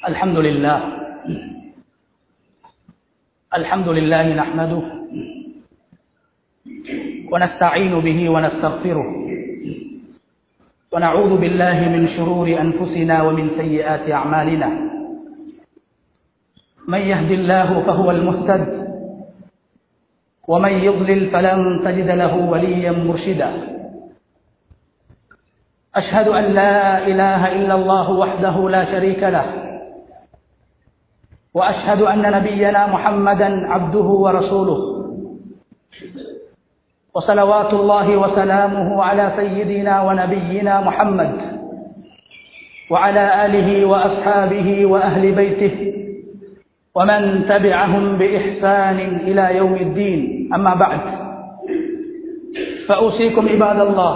الحمد لله الحمد لله نحمده ونستعين به ونستغفره ونعوذ بالله من شرور أنفسنا ومن سيئات أعمالنا من يهد الله فهو المهتد ومن يضلل فلن تجد له وليا مرشدا أشهد أن لا إله إلا الله وحده لا شريك له وأشهد أن نبينا محمدا عبده ورسوله وصلوات الله وسلامه على سيدنا ونبينا محمد وعلى آله وأصحابه وأهل بيته ومن تبعهم بإحسان إلى يوم الدين أما بعد فأوصيكم عباد الله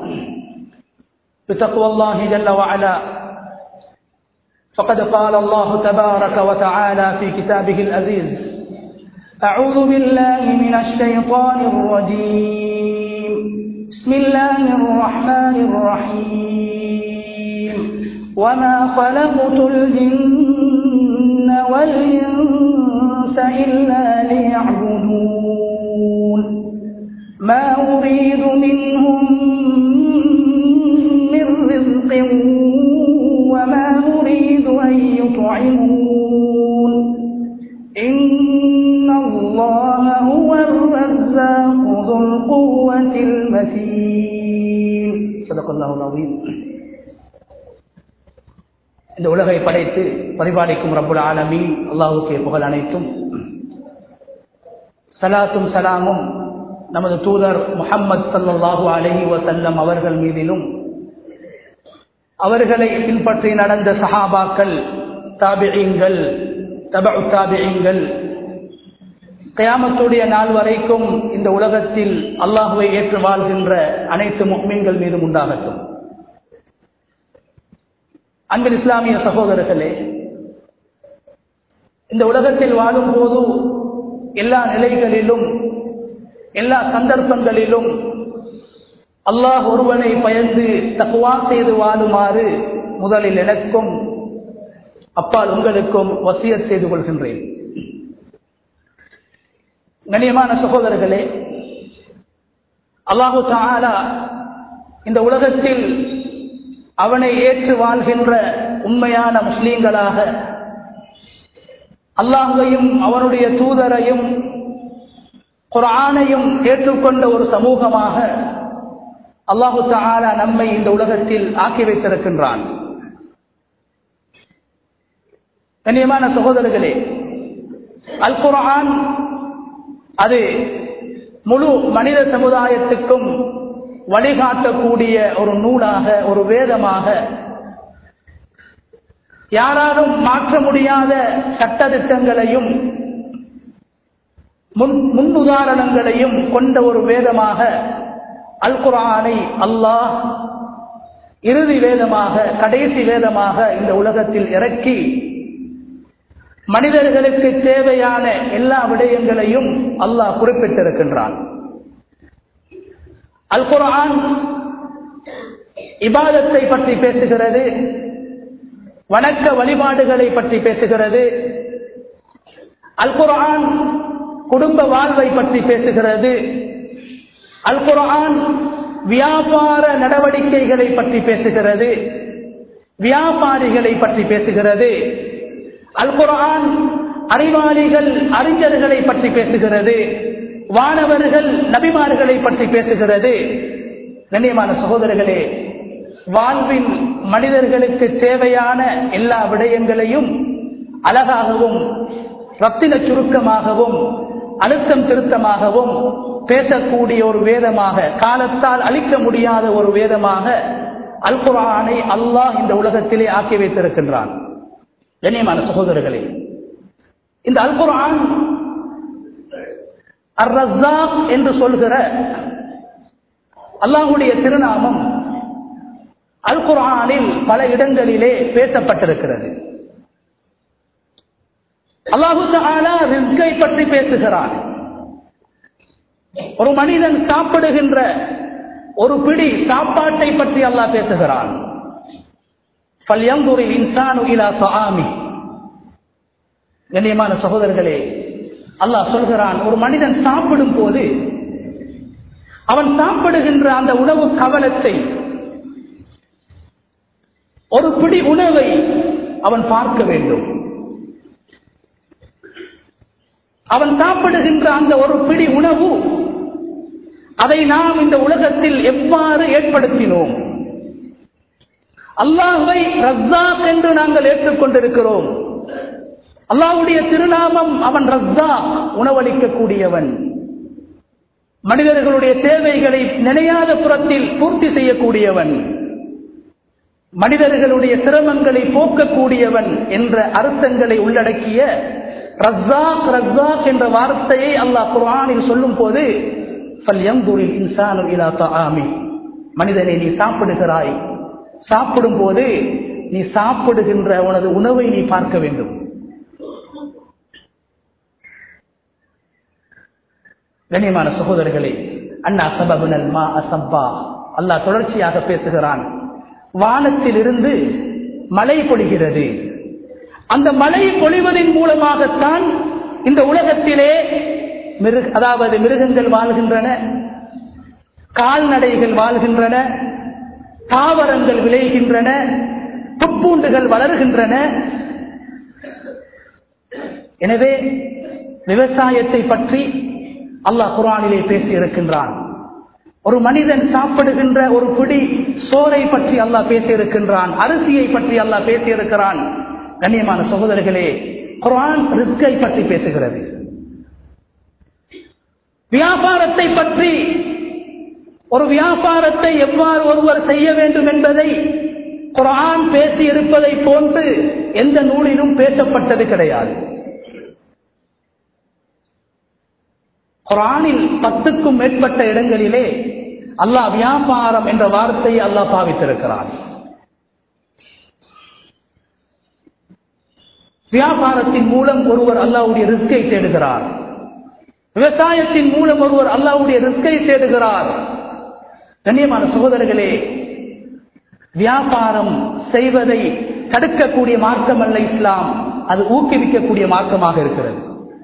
بتقوى الله جل وعلا فقد قال الله تبارك وتعالى في كتابه العزيز أعوذ بالله من الشيطان الرجيم بسم الله الرحمن الرحيم وما خلقت الجن والإنس إلا ليعبدون ما أريد منهم من رزق وما أريد أن يطعمون إن الله هو الرزاق ذو القوة المتين صدق الله العظيم இந்த உலகை படைத்து பரிபாலிக்கும் ரப்புல் ஆலமீன் அல்லாஹுக்கே புகழ் அனைத்தும் சலாத்தும் சலாமும் நமது தூதர் முகம்மது சல்லாஹூ அலஹி வசல்லம் அவர்கள் மீதிலும் அவர்களை பின்பற்றி நடந்த சஹாபாக்கள் தாபியங்கள் தபு தாபியங்கள் கயாமத்துடைய நாள் வரைக்கும் இந்த உலகத்தில் அல்லாஹுவை ஏற்று வாழ்கின்ற அனைத்து முக்மீன்கள் மீதும் உண்டாகட்டும் அன்பில் இஸ்லாமிய சகோதரர்களே இந்த உலகத்தில் வாழும் போது எல்லா நிலைகளிலும் எல்லா சந்தர்ப்பங்களிலும் அல்லாஹ் ஒருவனை பயந்து தக்குவா செய்து வாழுமாறு முதலில் எனக்கும் அப்பால் உங்களுக்கும் வசியத் செய்து கொள்கின்றேன் கண்ணியமான சகோதரர்களே அல்லாஹு தாலா இந்த உலகத்தில் அவனை ஏற்று வாழ்கின்ற உண்மையான முஸ்லீம்களாக அல்லாஹையும் அவனுடைய தூதரையும் குரானையும் ஏற்றுக்கொண்ட ஒரு சமூகமாக அல்லாஹு தாலா நம்மை இந்த உலகத்தில் ஆக்கி வைத்திருக்கின்றான் கண்ணியமான சகோதரர்களே அல் குரான் அது முழு மனித சமுதாயத்துக்கும் வழிகாட்டக்கூடிய ஒரு நூலாக ஒரு வேதமாக யாராலும் மாற்ற முடியாத சட்டத்திட்டங்களையும் முன் முன்னுதாரணங்களையும் கொண்ட ஒரு வேதமாக அல் குரானை அல்லாஹ் இறுதி வேதமாக கடைசி வேதமாக இந்த உலகத்தில் இறக்கி மனிதர்களுக்கு தேவையான எல்லா விடயங்களையும் அல்லாஹ் குறிப்பிட்டிருக்கின்றான் அல் குரான் இபாதத்தை பற்றி பேசுகிறது வணக்க வழிபாடுகளை பற்றி பேசுகிறது அல் குரான் குடும்ப வாழ்வை பற்றி பேசுகிறது அல் குரான் வியாபார நடவடிக்கைகளை பற்றி பேசுகிறது வியாபாரிகளை பற்றி பேசுகிறது அல் குரான் அறிவாளிகள் அறிஞர்களை பற்றி பேசுகிறது வானவர்கள் நபிமார்களை பற்றி பேசுகிறது கண்ணியமான சகோதரர்களே வாழ்வில் மனிதர்களுக்கு தேவையான எல்லா விடயங்களையும் அழகாகவும் ரத்தின சுருக்கமாகவும் அழுத்தம் திருத்தமாகவும் பேசக்கூடிய ஒரு வேதமாக காலத்தால் அழிக்க முடியாத ஒரு வேதமாக அல் குரானை அல்லாஹ் இந்த உலகத்திலே ஆக்கி வைத்திருக்கின்றான் கண்ணியமான சகோதரர்களே இந்த அல் குரான் அர் ரஸாக் என்று சொல்கிற அல்லாஹுடைய திருநாமம் அல் குரானில் பல இடங்களிலே பேசப்பட்டிருக்கிறது அல்லாஹு ரிஸ்கை பற்றி பேசுகிறான் ஒரு மனிதன் சாப்பிடுகின்ற ஒரு பிடி சாப்பாட்டை பற்றி அல்லாஹ் பேசுகிறான் فَلْيَنْظُرِ الْإِنسَانُ إِلَى طَعَامِهِ கண்ணியமான சகோதரர்களே அல்லாஹ் சொல்கிறான் ஒரு மனிதன் சாப்பிடும் போது அவன் சாப்பிடுகின்ற அந்த உணவு கவலத்தை ஒரு பிடி உணவை அவன் பார்க்க வேண்டும் அவன் சாப்பிடுகின்ற அந்த ஒரு பிடி உணவு அதை நாம் இந்த உலகத்தில் எவ்வாறு ஏற்படுத்தினோம் அல்லாஹை ரஸ்ஸாக் என்று நாங்கள் ஏற்றுக்கொண்டிருக்கிறோம் அல்லாஹ்வுடைய திருநாமம் அவன் ரஸ்ஸா உணவளிக்கக்கூடியவன் மனிதர்களுடைய தேவைகளை நினையாத புறத்தில் பூர்த்தி செய்யக்கூடியவன் மனிதர்களுடைய சிரமங்களை போக்கக்கூடியவன் என்ற அர்த்தங்களை உள்ளடக்கிய ரஸ்ஸாக் ரஸ்ஸாக் என்ற வார்த்தையை அல்லாஹ் குர்ஆனில் சொல்லும் போது மனிதனை நீ சாப்பிடுகிறாய் சாப்பிடும் போது நீ சாப்பிடுகின்ற உனது உணவை நீ பார்க்க வேண்டும் கண்ணியமான சகோதரர்களே அண்ணா சபபுனல் மா அசப்பா அல்லாஹ் தொடர்ச்சியாக பேசுகிறான் வானத்தில் இருந்து மழை பொழிகிறது அந்த மழை பொழிவதன் மூலமாகத்தான் இந்த உலகத்திலே மிருக அதாவது மிருகங்கள் வாழ்கின்றன கால்நடைகள் வாழ்கின்றன தாவரங்கள் விளைகின்றன புப்பூண்டுகள் வளர்கின்றன எனவே விவசாயத்தை பற்றி அல்லாஹ் குரானிலே பேசி இருக்கின்றான் ஒரு மனிதன் சாப்பிடுகின்ற ஒரு பிடி சோரை பற்றி அல்லாஹ் பேசியிருக்கின்றான் அரிசியை பற்றி அல்லாஹ் பேசியிருக்கிறான் கண்ணியமான சகோதரர்களே குரான் ரிஸ்கை பற்றி பேசுகிறது வியாபாரத்தை பற்றி ஒரு வியாபாரத்தை எவ்வாறு ஒருவர் செய்ய வேண்டும் என்பதை குரான் பேசி இருப்பதை போன்று எந்த நூலிலும் பேசப்பட்டது கிடையாது குரானில் பத்துக்கும் மேற்பட்ட இடங்களிலே அல்லாஹ் வியாபாரம் என்ற வார்த்தையை அல்லாஹ் பாவித்திருக்கிறான் வியாபாரத்தின் மூலம் ஒருவர் அல்லாவுடைய ரிஸ்கை தேடுகிறார் விவசாயத்தின் மூலம் ஒருவர் அல்லாவுடைய ரிஸ்கை தேடுகிறார் கண்ணியமான சகோதரர்களே வியாபாரம் செய்வதை தடுக்கக்கூடிய மார்க்கம் அல்ல இஸ்லாம் அது ஊக்குவிக்கக்கூடிய மார்க்கமாக இருக்கிறது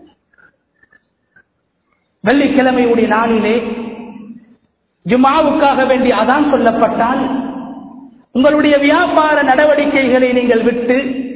வெள்ளிக்கிழமையுடைய நாளிலே ஜுமாவுக்காக வேண்டி அதான் சொல்லப்பட்டால் உங்களுடைய வியாபார நடவடிக்கைகளை நீங்கள் விட்டு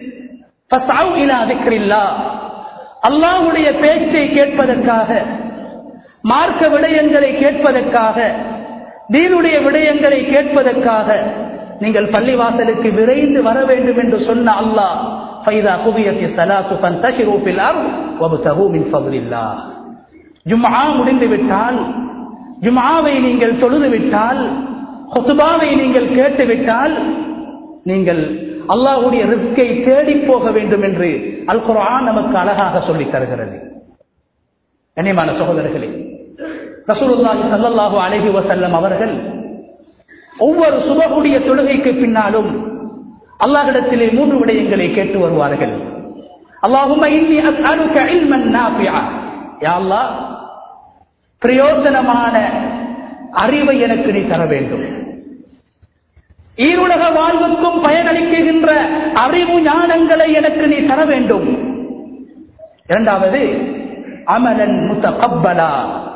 அல்லாவுடைய பேச்சை கேட்பதற்காக மார்க்க விடயங்களை கேட்பதற்காக நீருடைய விடயங்களை கேட்பதற்காக நீங்கள் பள்ளிவாசலுக்கு விரைந்து வர வேண்டும் என்று சொன்ன அல்லாஹ் ஃபைதா குபியத்தி சலாத்து ஃபன்தஷிரு ஃபில் அர்த் வப்தகு மின் ஃபضலில்லாஹ் ஜும்ஆ முடிந்து விட்டால் ஜும்ஆவை நீங்கள் தொழுது விட்டால் ஹுத்பாவை நீங்கள் கேட்டு விட்டால் நீங்கள் அல்லாஹ்வுடைய ரிஸ்கை தேடி போக வேண்டும் என்று அல் குர்ஆன் நமக்கு அழகாக சொல்லித் தருகிறது கண்ணியமான சகோதரர்களே ரசூலுல்லாஹி ஸல்லல்லாஹு அலைஹி வஸல்லம் அவர்கள் ஒவ்வொரு சுபகுடைய தொழுகைக்கு பின்னாலும் அல்லாஹ்விடத்திலே மூன்று விடயங்களை கேட்டு வருவார்கள் அல்லாஹும்ம இன்னி அஸ்அலுக இல்மன் நாஃபிஆ யா அல்லாஹ் பிரயோசனமான அறிவை எனக்கு நீ தர வேண்டும் ஈருலக வாழ்வுக்கும் பயனளிக்கின்ற அறிவு ஞானங்களை எனக்கு நீ தர வேண்டும் இரண்டாவது அமலன் முத்தகப்பலா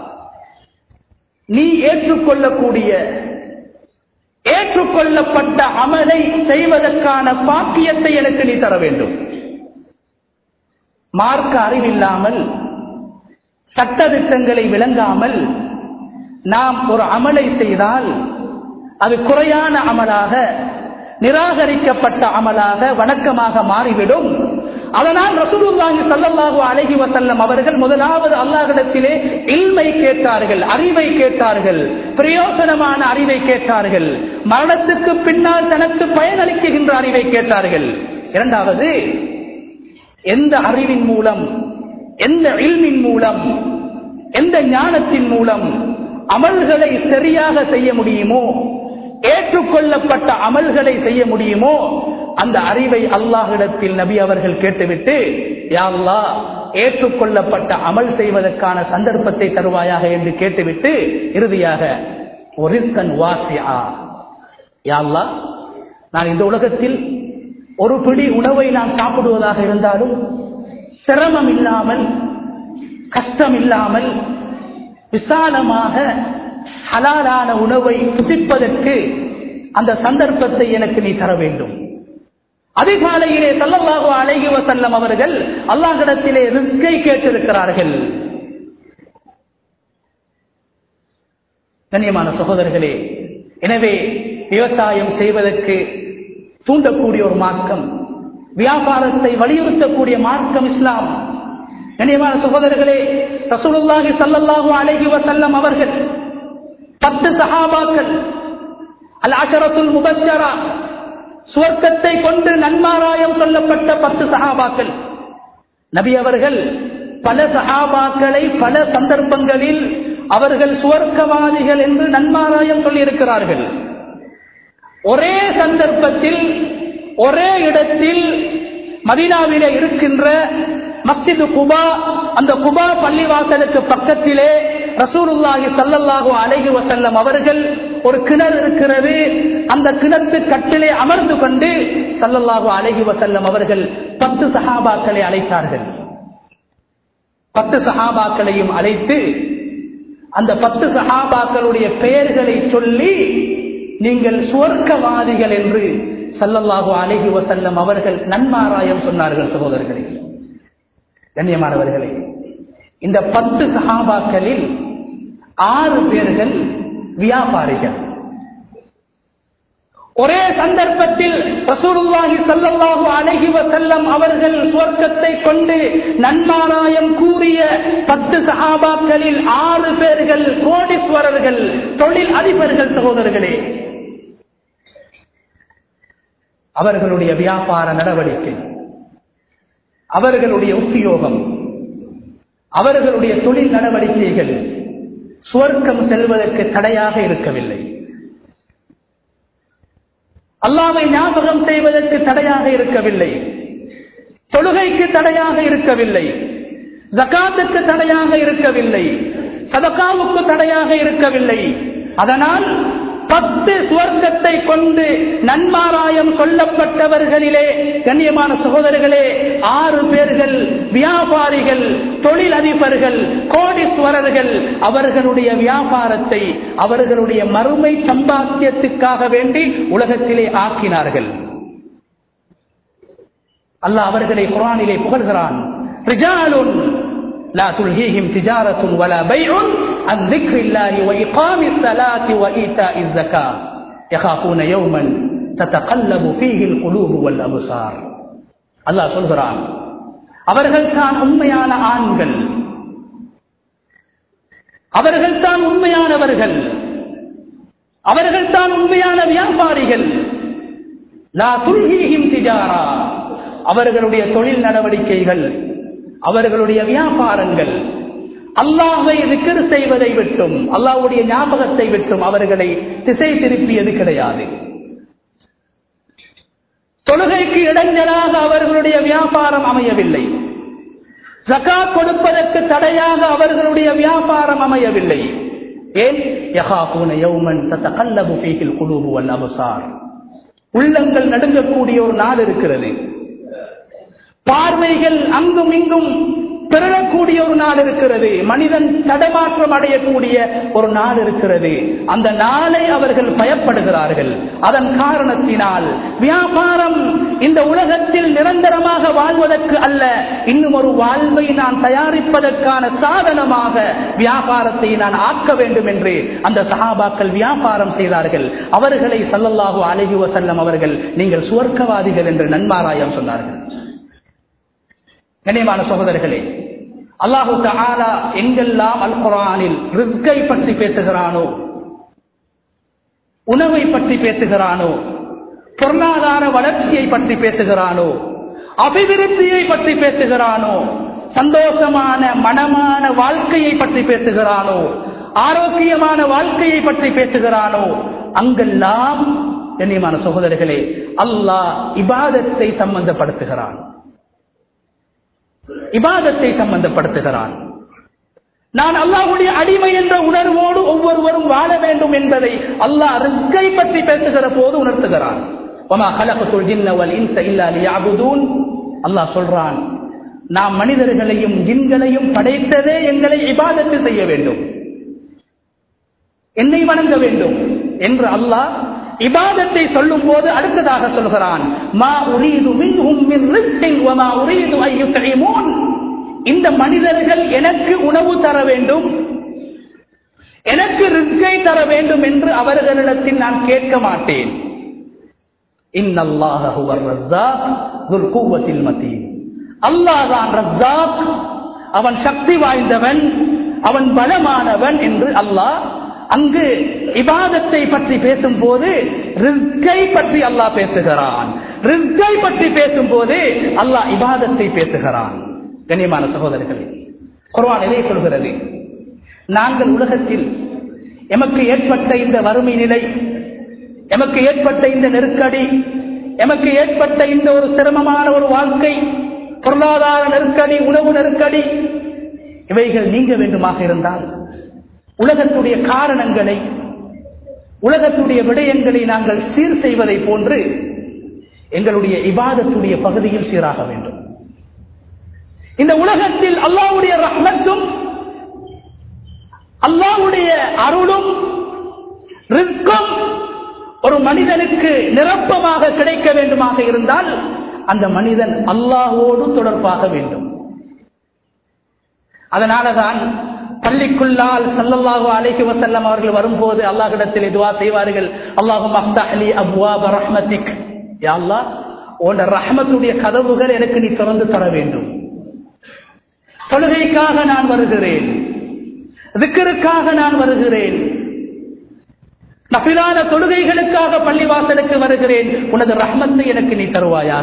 நீ ஏற்றுக்கொள்ளக்கூடிய ஏற்றுக்கொள்ளப்பட்ட அமலை செய்வதற்கான பாக்கியத்தை எனக்கு நீ தர வேண்டும் மார்க்க அறிவில்லாமல் சட்டதிட்டங்களை விளங்காமல் நாம் ஒரு அமலை செய்தால் அது குறையான அமலாக நிராகரிக்கப்பட்ட அமலாக வணக்கமாக மாறிவிடும் அதனால் ரசூலுல்லாஹி ஸல்லல்லாஹு அலைஹி வஸல்லம் அவர்கள் முதலாவது அல்லாஹ்விடத்திலே இல்மை கேட்டார்கள் அறிவை கேட்டார்கள் பிரயோசனமான அறிவை கேட்டார்கள் மரணத்துக்கு பின்னால் தனக்கு பயனளிக்கின்ற அறிவை கேட்டார்கள் இரண்டாவது எந்த அறிவின் மூலம் எந்த இல்மின் மூலம் எந்த ஞானத்தின் மூலம் அமல்களை சரியாக செய்ய முடியுமோ ஏற்றுக்கொள்ளப்பட்ட அமல்களை செய்ய முடியுமோ அந்த அறிவை அல்லாஹிடத்தில் நபி அவர்கள் கேட்டுவிட்டு யா அல்லாஹ் ஏற்றுக்கொள்ளப்பட்ட அமல் செய்வதற்கான சந்தர்ப்பத்தை தருவாயாக என்று கேட்டுவிட்டு இறுதியாக ஒரிஸ்கன் வாசியா யா அல்லாஹ் நான் இந்த உலகத்தில் ஒரு பிடி உணவை நான் சாப்பிடுவதாக இருந்தாலும் சிரமம் இல்லாமல் கஷ்டம் இல்லாமல் விசாலமாக ஹலாலான உணவை புசிப்பதற்கு அந்த சந்தர்ப்பத்தை எனக்கு நீ தர வேண்டும் அதிகாலையிலே சல்லல்லாஹு அலைஹி வசல்லம் அவர்கள் அல்லாஹிடத்திலே ரிஸ்கை கேட்டிருக்கிறார்கள் கண்ணியமான சகோதரர்களே எனவே விவசாயம் செய்வதற்கு தூண்டக்கூடிய ஒரு மார்க்கம் வியாபாரத்தை வலியுறுத்தக்கூடிய மார்க்கம் இஸ்லாம் கண்ணியமான சகோதரர்களே ரசூலுல்லாஹி ஸல்லல்லாஹு அலைஹி வஸல்லம் அவர்கள் பத்து சஹாபாக்கள் அல் அஷரத்துல் முபஷரா சுவர்க்கத்தை கொண்டு நன்மாராயம் சொல்லப்பட்ட பத்து சஹாபாக்கள் நபி அவர்கள் பல சஹாபாக்களை பல சந்தர்ப்பங்களில் அவர்கள் சுவர்க்கவாதிகள் என்று நன்மாராயம் சொல்லியிருக்கிறார்கள் ஒரே சந்தர்ப்பத்தில் ஒரே இடத்தில் மதீனாவிலே இருக்கின்ற மஸ்ஜிது குபா அந்த குபா பள்ளிவாசலுக்கு பக்கத்திலே ரசூலுல்லாஹி சல்லல்லாஹு அலைஹி வசல்லம் அவர்கள் ஒரு கிணறு இருக்கிறது அந்த கிணத்து கட்டிலே அமர்ந்து கொண்டு சல்லல்லாஹு அலைஹி வசல்லம் அவர்கள் பத்து சஹாபாக்களை அழைத்தார்கள் பத்து சஹாபாக்களையும் அழைத்து அந்த பத்து சஹாபாக்களுடைய பெயர்களை சொல்லி நீங்கள் சுவர்க்கவாதிகள் என்று சல்லல்லாஹு அலைஹி வசல்லம் அவர்கள் நன்மாராயம் சொன்னார்கள் சகோதரர்களே கண்ணியமானவர்களே இந்த பத்து சஹாபாக்களில் ஆறு பேர்கள் வியாபாரிகள் ஒரே சந்தர்ப்பத்தில் ரசூலுல்லாஹி ஸல்லல்லாஹு அலைஹி வஸல்லம் அவர்கள் சுவர்க்கத்தை கொண்டு நன்மாராயம் கூறிய பத்து சஹாபாக்களில் ஆறு பேர்கள் கோடீஸ்வரர்கள் தொழில் அதிபர்கள் சகோதரர்களே அவர்களுடைய வியாபார நடவடிக்கை அவர்களுடைய உத்தியோகம் அவர்களுடைய தொழில் நடவடிக்கைகள் சுவர்க்கம் செல்வதற்கு தடையாக இருக்கவில்லை அல்லாமை ஞாபகம் செய்வதற்கு தடையாக இருக்கவில்லை தொழுகைக்கு தடையாக இருக்கவில்லை ஜக்காத்துக்கு தடையாக இருக்கவில்லை சதக்காவுக்கு தடையாக இருக்கவில்லை அதனால் பத்து சுவர்க்கத்தை கொண்டு நன்மாராயம் சொல்லப்பட்டவர்களிலே கண்ணியமான சகோதரர்களே ஆறு பேர்கள் வியாபாரிகள் தொழில் அதிபர்கள் கோடீஸ்வரர்கள் அவர்களுடைய வியாபாரத்தை அவர்களுடைய மறுமை சம்பாத்தியத்துக்காக வேண்டி உலகத்திலே ஆக்கினார்கள் அல்லாஹ் அவர்களை குரானிலே புகழ்கிறான் لا تلهيهم تجارة ولا بيع عن ذكر الله وإقام الصلاة وإيتاء الزكاة يخافون يوما تتقلب فيه القلوب والأبصار الله சொல்கிறான் அவர்கள் தான் உண்மையான ஆண்கள் அவர்கள் தான் உண்மையானவர்கள் அவர்கள் தான் உண்மையான வியாபாரிகள் லா துல்ஹீஹிம் திஜாரா அவர்களுடைய தொழில் நடவடிக்கைகள் அவர்களுடைய வியாபாரங்கள் அல்லாஹை விக்கிர் செய்வதை விட்டும் அல்லாஹுடைய ஞாபகத்தை விட்டும் அவர்களை திசை திருப்பியது கிடையாது தொழுகைக்கு இடைஞ்சலாக அவர்களுடைய வியாபாரம் அமையவில்லை ஜகா கொடுப்பதற்கு தடையாக அவர்களுடைய வியாபாரம் அமையவில்லை ஏன் யகாபூன யௌமன் தத்தகல்லபு ஃபீஹில் குலூபு வல் அபசார் உள்ளங்கள் நடுங்கக்கூடிய ஒரு நாள் இருக்கிறது பார்வைகள் அங்கும் இங்கும் பிறழக்கூடிய ஒரு நாள் இருக்கிறது மனிதன் தடமாற்றம் அடையக்கூடிய ஒரு நாள் இருக்கிறது அந்த நாளை அவர்கள் பயப்படுகிறார்கள் அதன் காரணத்தினால் வியாபாரம் இந்த உலகத்தில் நிரந்தரமாக வாழ்வதற்கு அல்ல இன்னும் ஒரு வாழ்வை நான் தயாரிப்பதற்கான சாதனமாக வியாபாரத்தை நான் ஆக்க வேண்டும் என்று அந்த சகாபாக்கள் வியாபாரம் செய்தார்கள் அவர்களை சல்லல்லாஹு அழகி வசல்லம் அவர்கள் நீங்கள் சுவர்க்கவாதிகள் என்று நன்மாராயம் சொன்னார்கள் கண்ணியமான சகோதரர்களே அல்லாஹு தாலா எங்கெல்லாம் அல் குரானில் ரிஸ்கை பற்றி பேசுகிறானோ உணவை பற்றி பேசுகிறானோ பொருளாதார வளர்ச்சியை பற்றி பேசுகிறானோ அபிவிருத்தியை பற்றி பேசுகிறானோ சந்தோஷமான மனமான வாழ்க்கையை பற்றி பேசுகிறானோ ஆரோக்கியமான வாழ்க்கையை பற்றி பேசுகிறானோ அங்கெல்லாம் கண்ணியமான சகோதரர்களே அல்லாஹ் இபாதத்தை சம்பந்தப்படுத்துகிறான் இபாதத்தை சம்பந்தப்படுத்துகிறான் நான் அல்லாஹுடைய அடிமை என்ற உணர்வோடு ஒவ்வொருவரும் வாழ வேண்டும் என்பதை அல்லாஹ் ரிஸ்கை பற்றி பேசுகிற போது உணர்த்துகிறான் அல்லாஹ் சொல்றான் நாம் மனிதர்களையும் ஜின்களையும் படைத்ததே எங்களை இபாதத்து செய்ய வேண்டும் என்னை வணங்க வேண்டும் என்று அல்லாஹ் இபாதத்தை சொல்லும் போது அடுத்ததாக சொல்கிறான் மா உரீது மின்ஹும் மின் ரிஸ்கின் வமா உரீது ஐயுத்இமூன் இந்த மனிதர்கள் எனக்கு உணவு தர வேண்டும் எனக்கு ரிஸ்கை தர வேண்டும் என்று அவர்களிடத்தில் நான் கேட்க மாட்டேன் இன்னல்லாஹ ஹுவர் ரஸ்ஸாக் துல் குவத்தில் மத்தீன் அல்லாஹ் தான் ரஸ்ஸாக் அவன் சக்தி வாய்ந்தவன் அவன் பலமானவன் என்று அல்லாஹ் அங்கு இபாதத்தை பற்றி பேசும் போது ரிஸ்கை பற்றி அல்லாஹ் பேசுகிறான் ரிஸ்கை பற்றி பேசும் போது அல்லாஹ் இபாதத்தை பேசுகிறான் கண்ணியமான சகோதரர்களே குர்ஆன் எதை சொல்கிறது நாங்கள் உலகத்தில் எமக்கு ஏற்பட்ட இந்த வறுமை நிலை எமக்கு ஏற்பட்ட இந்த நெருக்கடி எமக்கு ஏற்பட்ட இந்த ஒரு சிரமமான ஒரு வாழ்க்கை பொருளாதார நெருக்கடி உணவு நெருக்கடி இவைகள் நீங்க வேண்டுமாக இருந்தால் உலகத்துடைய காரணங்களை உலகத்துடைய விடயங்களை நாங்கள் சீர் செய்வதை போன்று எங்களுடைய இபாதத்துடைய பகுதியில் சீராக வேண்டும் இந்த உலகத்தில் அல்லாவுடைய ரஹ்மத்தும் அல்லாவுடைய அருளும் ரிஸ்கும் ஒரு மனிதனுக்கு நிரப்பமாக கிடைக்க வேண்டுமாக இருந்தால் அந்த மனிதன் அல்லாஹோடு தொடர்பாக வேண்டும் அதனாலதான் பள்ளிக்குள்ளால் சல்லல்லாஹு அலைஹி வஸல்லம் அவர்கள் வரும்போது அல்லாஹ்விடத்தில் துவா செய்வார்கள் அல்லாஹும் அஃப்தஹ்லி அப்வாப ரஹ்மத்திக் யா அல்லாஹ் உன் ரஹ்மத்துடைய கதவுகள் எனக்கு நீ திறந்து தர வேண்டும் தொழுகைக்காக நான் வருகிறேன் திக்கருக்காக நான் வருகிறேன் நபிலான தொழுகைகளுக்காக பள்ளிவாசலுக்கு வருகிறேன் உனது ரஹ்மத்தை எனக்கு நீ தருவாயாக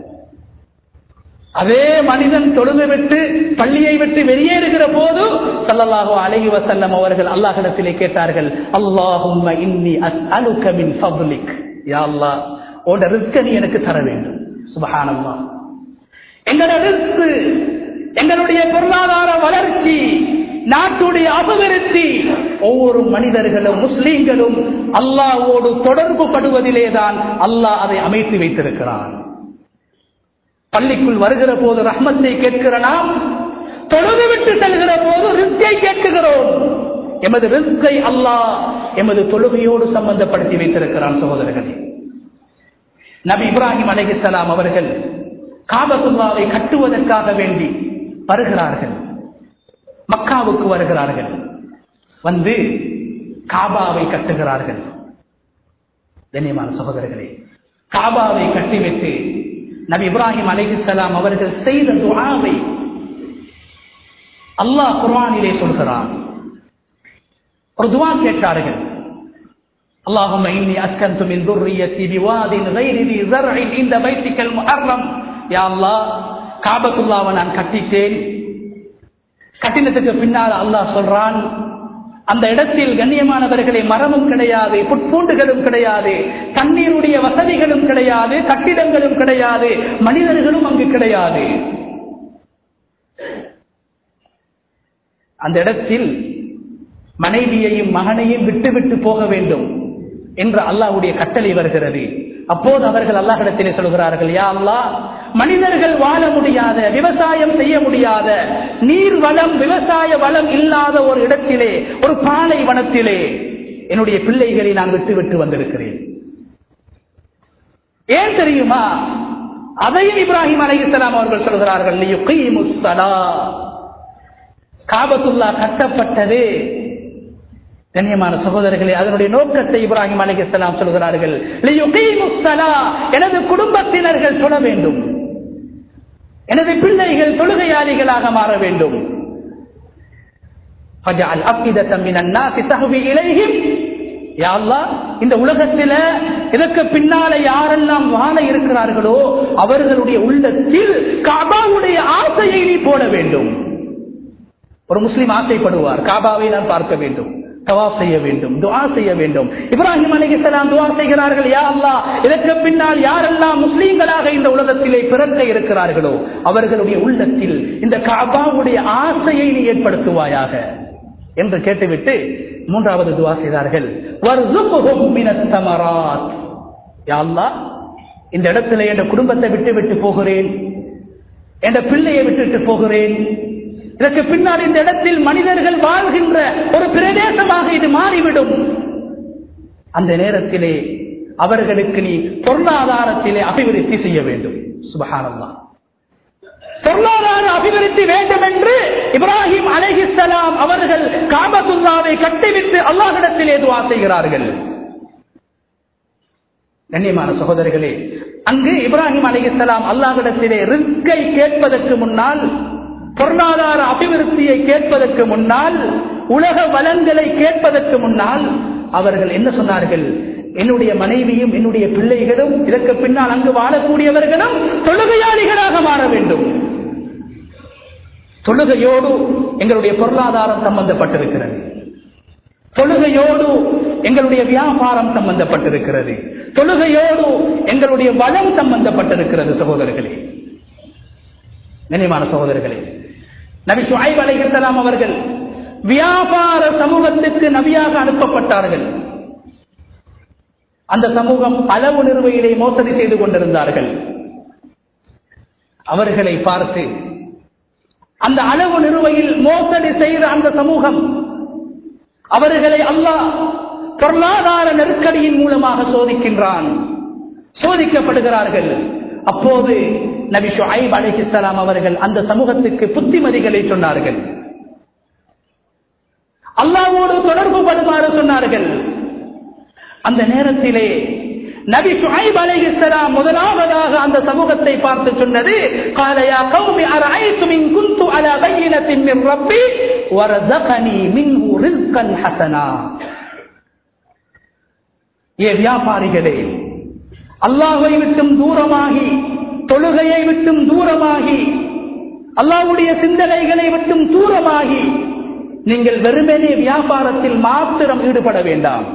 அதே மனிதன் தொழுது விட்டு பள்ளியை விட்டு வெளியேறுகிற போது சல்லல்லாஹு அலைஹி வஸல்லம் அவர்கள் அல்லாஹ்விடத்திலே கேட்டார்கள் அல்லாஹும்ம இன்னி அஸ்அலுக மின் ஃபضلிக் யா அல்லாஹ் உன்னுடைய ரிஸ்கை நீ எனக்கு தர வேண்டும் சுபஹானல்லாஹ் எங்களுடைய ரிஸ்க் எங்களுடைய பொருளாதார வளர்ச்சி நாட்டுடைய அபிவிருத்தி ஒவ்வொரு மனிதர்களும் முஸ்லீம்களும் அல்லாஹ்வோடு தொடர்பு படுவதிலே தான் அல்லாஹ் அதை அமைத்து வைத்திருக்கிறான் பள்ளிக்குள் வருகிற போது ரஹ்மத்தை கேட்கிற நாம் தொழுது விட்டு செல்கிற போது ரிஸ்கை கேட்குகிறோம் எமது ரிஸ்கை அல்லாஹ் எமது தொழுகையோடு சம்பந்தப்படுத்தி வைத்திருக்கிறான் சகோதரர்களே நபி இப்ராஹிம் அலைஹிஸ்ஸலாம் அவர்கள் காபத்துல்லாவை கட்டுவதற்காக வேண்டி வருகிறார்கள் மக்காவுக்கு வருகிறார்கள் வந்து காபாவை கட்டுகிறார்கள் கண்ணியமான சகோதரர்களே காபாவை கட்டிவிட்டு நபி இப்ராஹிம் அலைஹிஸ்ஸலாம் அவர்கள் செய்த துஆவை அல்லாஹ் குர்ஆனிலே சொல்கிறான் ஒரு துஆ கேட்டார்கள் اللهم إني أسكنت من ذريتي بواد غير ذي زرع عند بيتك المحرم يا الله காபத்துல்லாவை நான் கட்டிட்டேன் கட்டினத்துக்கு பின்னால் அல்லாஹ் சொல்றான் அந்த இடத்தில் கண்ணியமானவர்களை மரமும் கிடையாது புட்பூண்டுகளும் கிடையாது தண்ணீருடைய வசதிகளும் கிடையாது கட்டிடங்களும் கிடையாது மனிதர்களும் அங்கு கிடையாது அந்த இடத்தில் மனைவியையும் மகனையும் விட்டு விட்டு போக வேண்டும் என்று அல்லாஹ்வுடைய கட்டளை வருகிறது அப்போது அவர்கள் அல்லாஹிடத்திலே சொல்கிறார்கள் யா அல்லாஹ் மனிதர்கள் வாழ முடியாத விவசாயம் செய்ய முடியாத நீர் வளம் விவசாய வளம் இல்லாத ஒரு இடத்திலே ஒரு பாலை வனத்திலே என்னுடைய பிள்ளைகளை நான் விட்டு விட்டு வந்திருக்கிறேன் ஏன் தெரியுமா அதையும் இப்ராஹிம் அலைஹிஸ்ஸலாம் அவர்கள் சொல்கிறார்கள் லியுகீமுஸ் ஸலா காபத்துல்லா கட்டப்பட்டது கண்ணியமான சகோதரர்களே அதனுடைய நோக்கத்தை இப்ராஹிம் அலைஹிஸ்ஸலாம் சொல்கிறார்கள் லியுகீமுஸ் ஸலா எனது குடும்பத்தினர்கள் தொழ வேண்டும் எனது பிள்ளைகள் தொழுகையாளிகளாக மாற வேண்டும் فجعل أفئدة من الناس تهوي إليهم யா அல்லாஹ், இந்த உலகத்தில இதற்கு பின்னால யாரெல்லாம் வாழ இருக்கிறார்களோ அவர்களுடைய உள்ளத்தில் காபாவுடைய ஆசையை நீ போட வேண்டும் ஒரு முஸ்லிம் ஆசைப்படுவார் காபாவை நான் பார்க்க வேண்டும் தவாப் செய்ய வேண்டும் துஆ செய்ய வேண்டும் இப்ராஹிம் அலைஹிஸ்ஸலாம் துஆ செய்கிறார்கள் யா அல்லாஹ் இதற்கு பின்னால் யாரெல்லாம் முஸ்லீம்களாக இந்த உலகத்திலே பிறக்க இருக்கிறார்களோ அவர்களுடைய உள்ளத்தில் இந்த காபாவுடைய ஆசையை நீ ஏற்படுத்துவாயாக என்று கேட்டுவிட்டு மூன்றாவது துவா செய்தார்கள் வர்சுக்ஹும் மினத் தமராத். யா அல்லாஹ், இந்த இடத்துல என் குடும்பத்தை விட்டு விட்டு போகிறேன் என்ற பிள்ளையை விட்டுட்டு போகிறேன் இதற்கு பின்னால் இந்த இடத்தில் மனிதர்கள் வாழ்கின்ற ஒரு பிரதேசமாக இது மாறிவிடும் அந்த நேரத்திலே அவர்களுக்கு நீ பொருளாதாரத்திலே அபிவிருத்தி செய்ய வேண்டும் சுபகானல்லா பொருளாதார அபிவிருத்தி வேண்டும் என்று இப்ராஹிம் அலைஹிஸ்ஸலாம் அவர்கள் காபத்துல்லாவை கட்டிவிட்டு அல்லாஹிடத்திலே துவா செய்கிறார்கள் கண்ணியமான சகோதரர்களே அங்கு இப்ராஹிம் அலைஹிஸ்ஸலாம் அல்லாஹிடத்திலே ரிஸ்கை கேட்பதற்கு முன்னால் பொருளாதார அபிவிருத்தியை கேட்பதற்கு முன்னால் உலக வளங்களை கேட்பதற்கு முன்னால் அவர்கள் என்ன சொன்னார்கள் என்னுடைய மனைவியும் என்னுடைய பிள்ளைகளும் இதற்கு பின்னால் அங்கு வாழக்கூடியவர்களும் தொழுகையாளிகளாக மாற வேண்டும் தொழுகையோடு எங்களுடைய பொருளாதாரம் சம்பந்தப்பட்டிருக்கிறது தொழுகையோடு எங்களுடைய வியாபாரம் சம்பந்தப்பட்டிருக்கிறது தொழுகையோடு எங்களுடைய வளம் சம்பந்தப்பட்டிருக்கிறது சகோதரர்களே நினைவான சகோதரர்களே நபி சுஹைப் அலைஹிஸ்ஸலாம் அவர்கள் வியாபார சமூகத்திற்கு நபியாக அனுப்பப்பட்டார்கள் அந்த சமூகம் அளவு நிறுவையிலே மோசடி செய்து கொண்டிருந்தார்கள் அவர்களை பார்த்து அந்த அளவு நிறுவையில் மோசடி செய்த அந்த சமூகம் அவர்களை அல்லாஹ் பொருளாதார நெருக்கடியின் மூலமாக சோதிக்கின்றான் சோதிக்கப்படுகிறார்கள் அப்போது நபி ஷுஐப் அலைஹிஸ்ஸலாம் அவர்கள் அந்த சமூகத்துக்கு புத்திமதிகளை சொன்னார்கள் அல்லாவோடு தொடர்பு படுமாறு சொன்னார்கள் அந்த நேரத்திலே நபி ஷுஐப் அலைஹிஸ்ஸலாம் முதலாவதாக அந்த சமூகத்தை பார்த்து சொன்னது قال يا قوم أرأيتم إن كنت على بينة من ربي ورزقني منه رزقا حسنا ஏ வியாபாரிகளே அல்லாஹை விட்டும் தூரமாகி தொழுகையை விட்டும் தூரமாகி அல்லாஹ்வுடைய சிந்தனைகளை விட்டும் தூரமாகி நீங்கள் வெறுமனே வியாபாரத்தில் மாத்திரம் ஈடுபட வேண்டாம்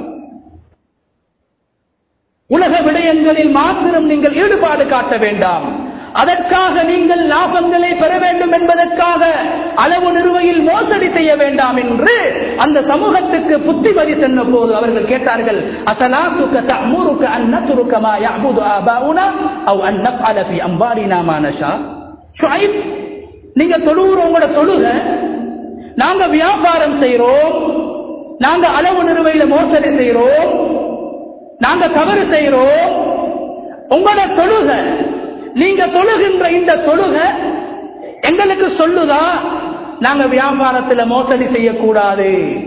உலக விடயங்களில் மாத்திரம் நீங்கள் ஈடுபாடு காட்ட வேண்டாம் அதற்காக நீங்கள் லாபங்களை பெற வேண்டும் என்பதற்காக அளவு நிறுவையில் மோசடி செய்ய வேண்டாம் என்று அந்த சமூகத்துக்கு புத்திமதி சொன்ன போது அவர்கள் கேட்டார்கள் அசலாத்துக்க தமுருக்க அன்னத்துருக்க மா யஅபுது ஆபாஉனா அவ் அன் நஃஅல ஃபி அம்வாலினா மா நஷா ஷுஐப் நீங்க தொழுகிற உங்களோட தொழுக நாங்க வியாபாரம் செய்றோம் நாங்க அளவு நிறுவையில மோசடி செய்றோம் நாங்க தவறு செய்யறோம் உங்களோட தொழுக நீங்க தொழுகின்ற இந்த தொழுக எங்களுக்கு சொல்லுதா நாங்க வியாபாரத்துல மோசடி செய்யக்கூடாது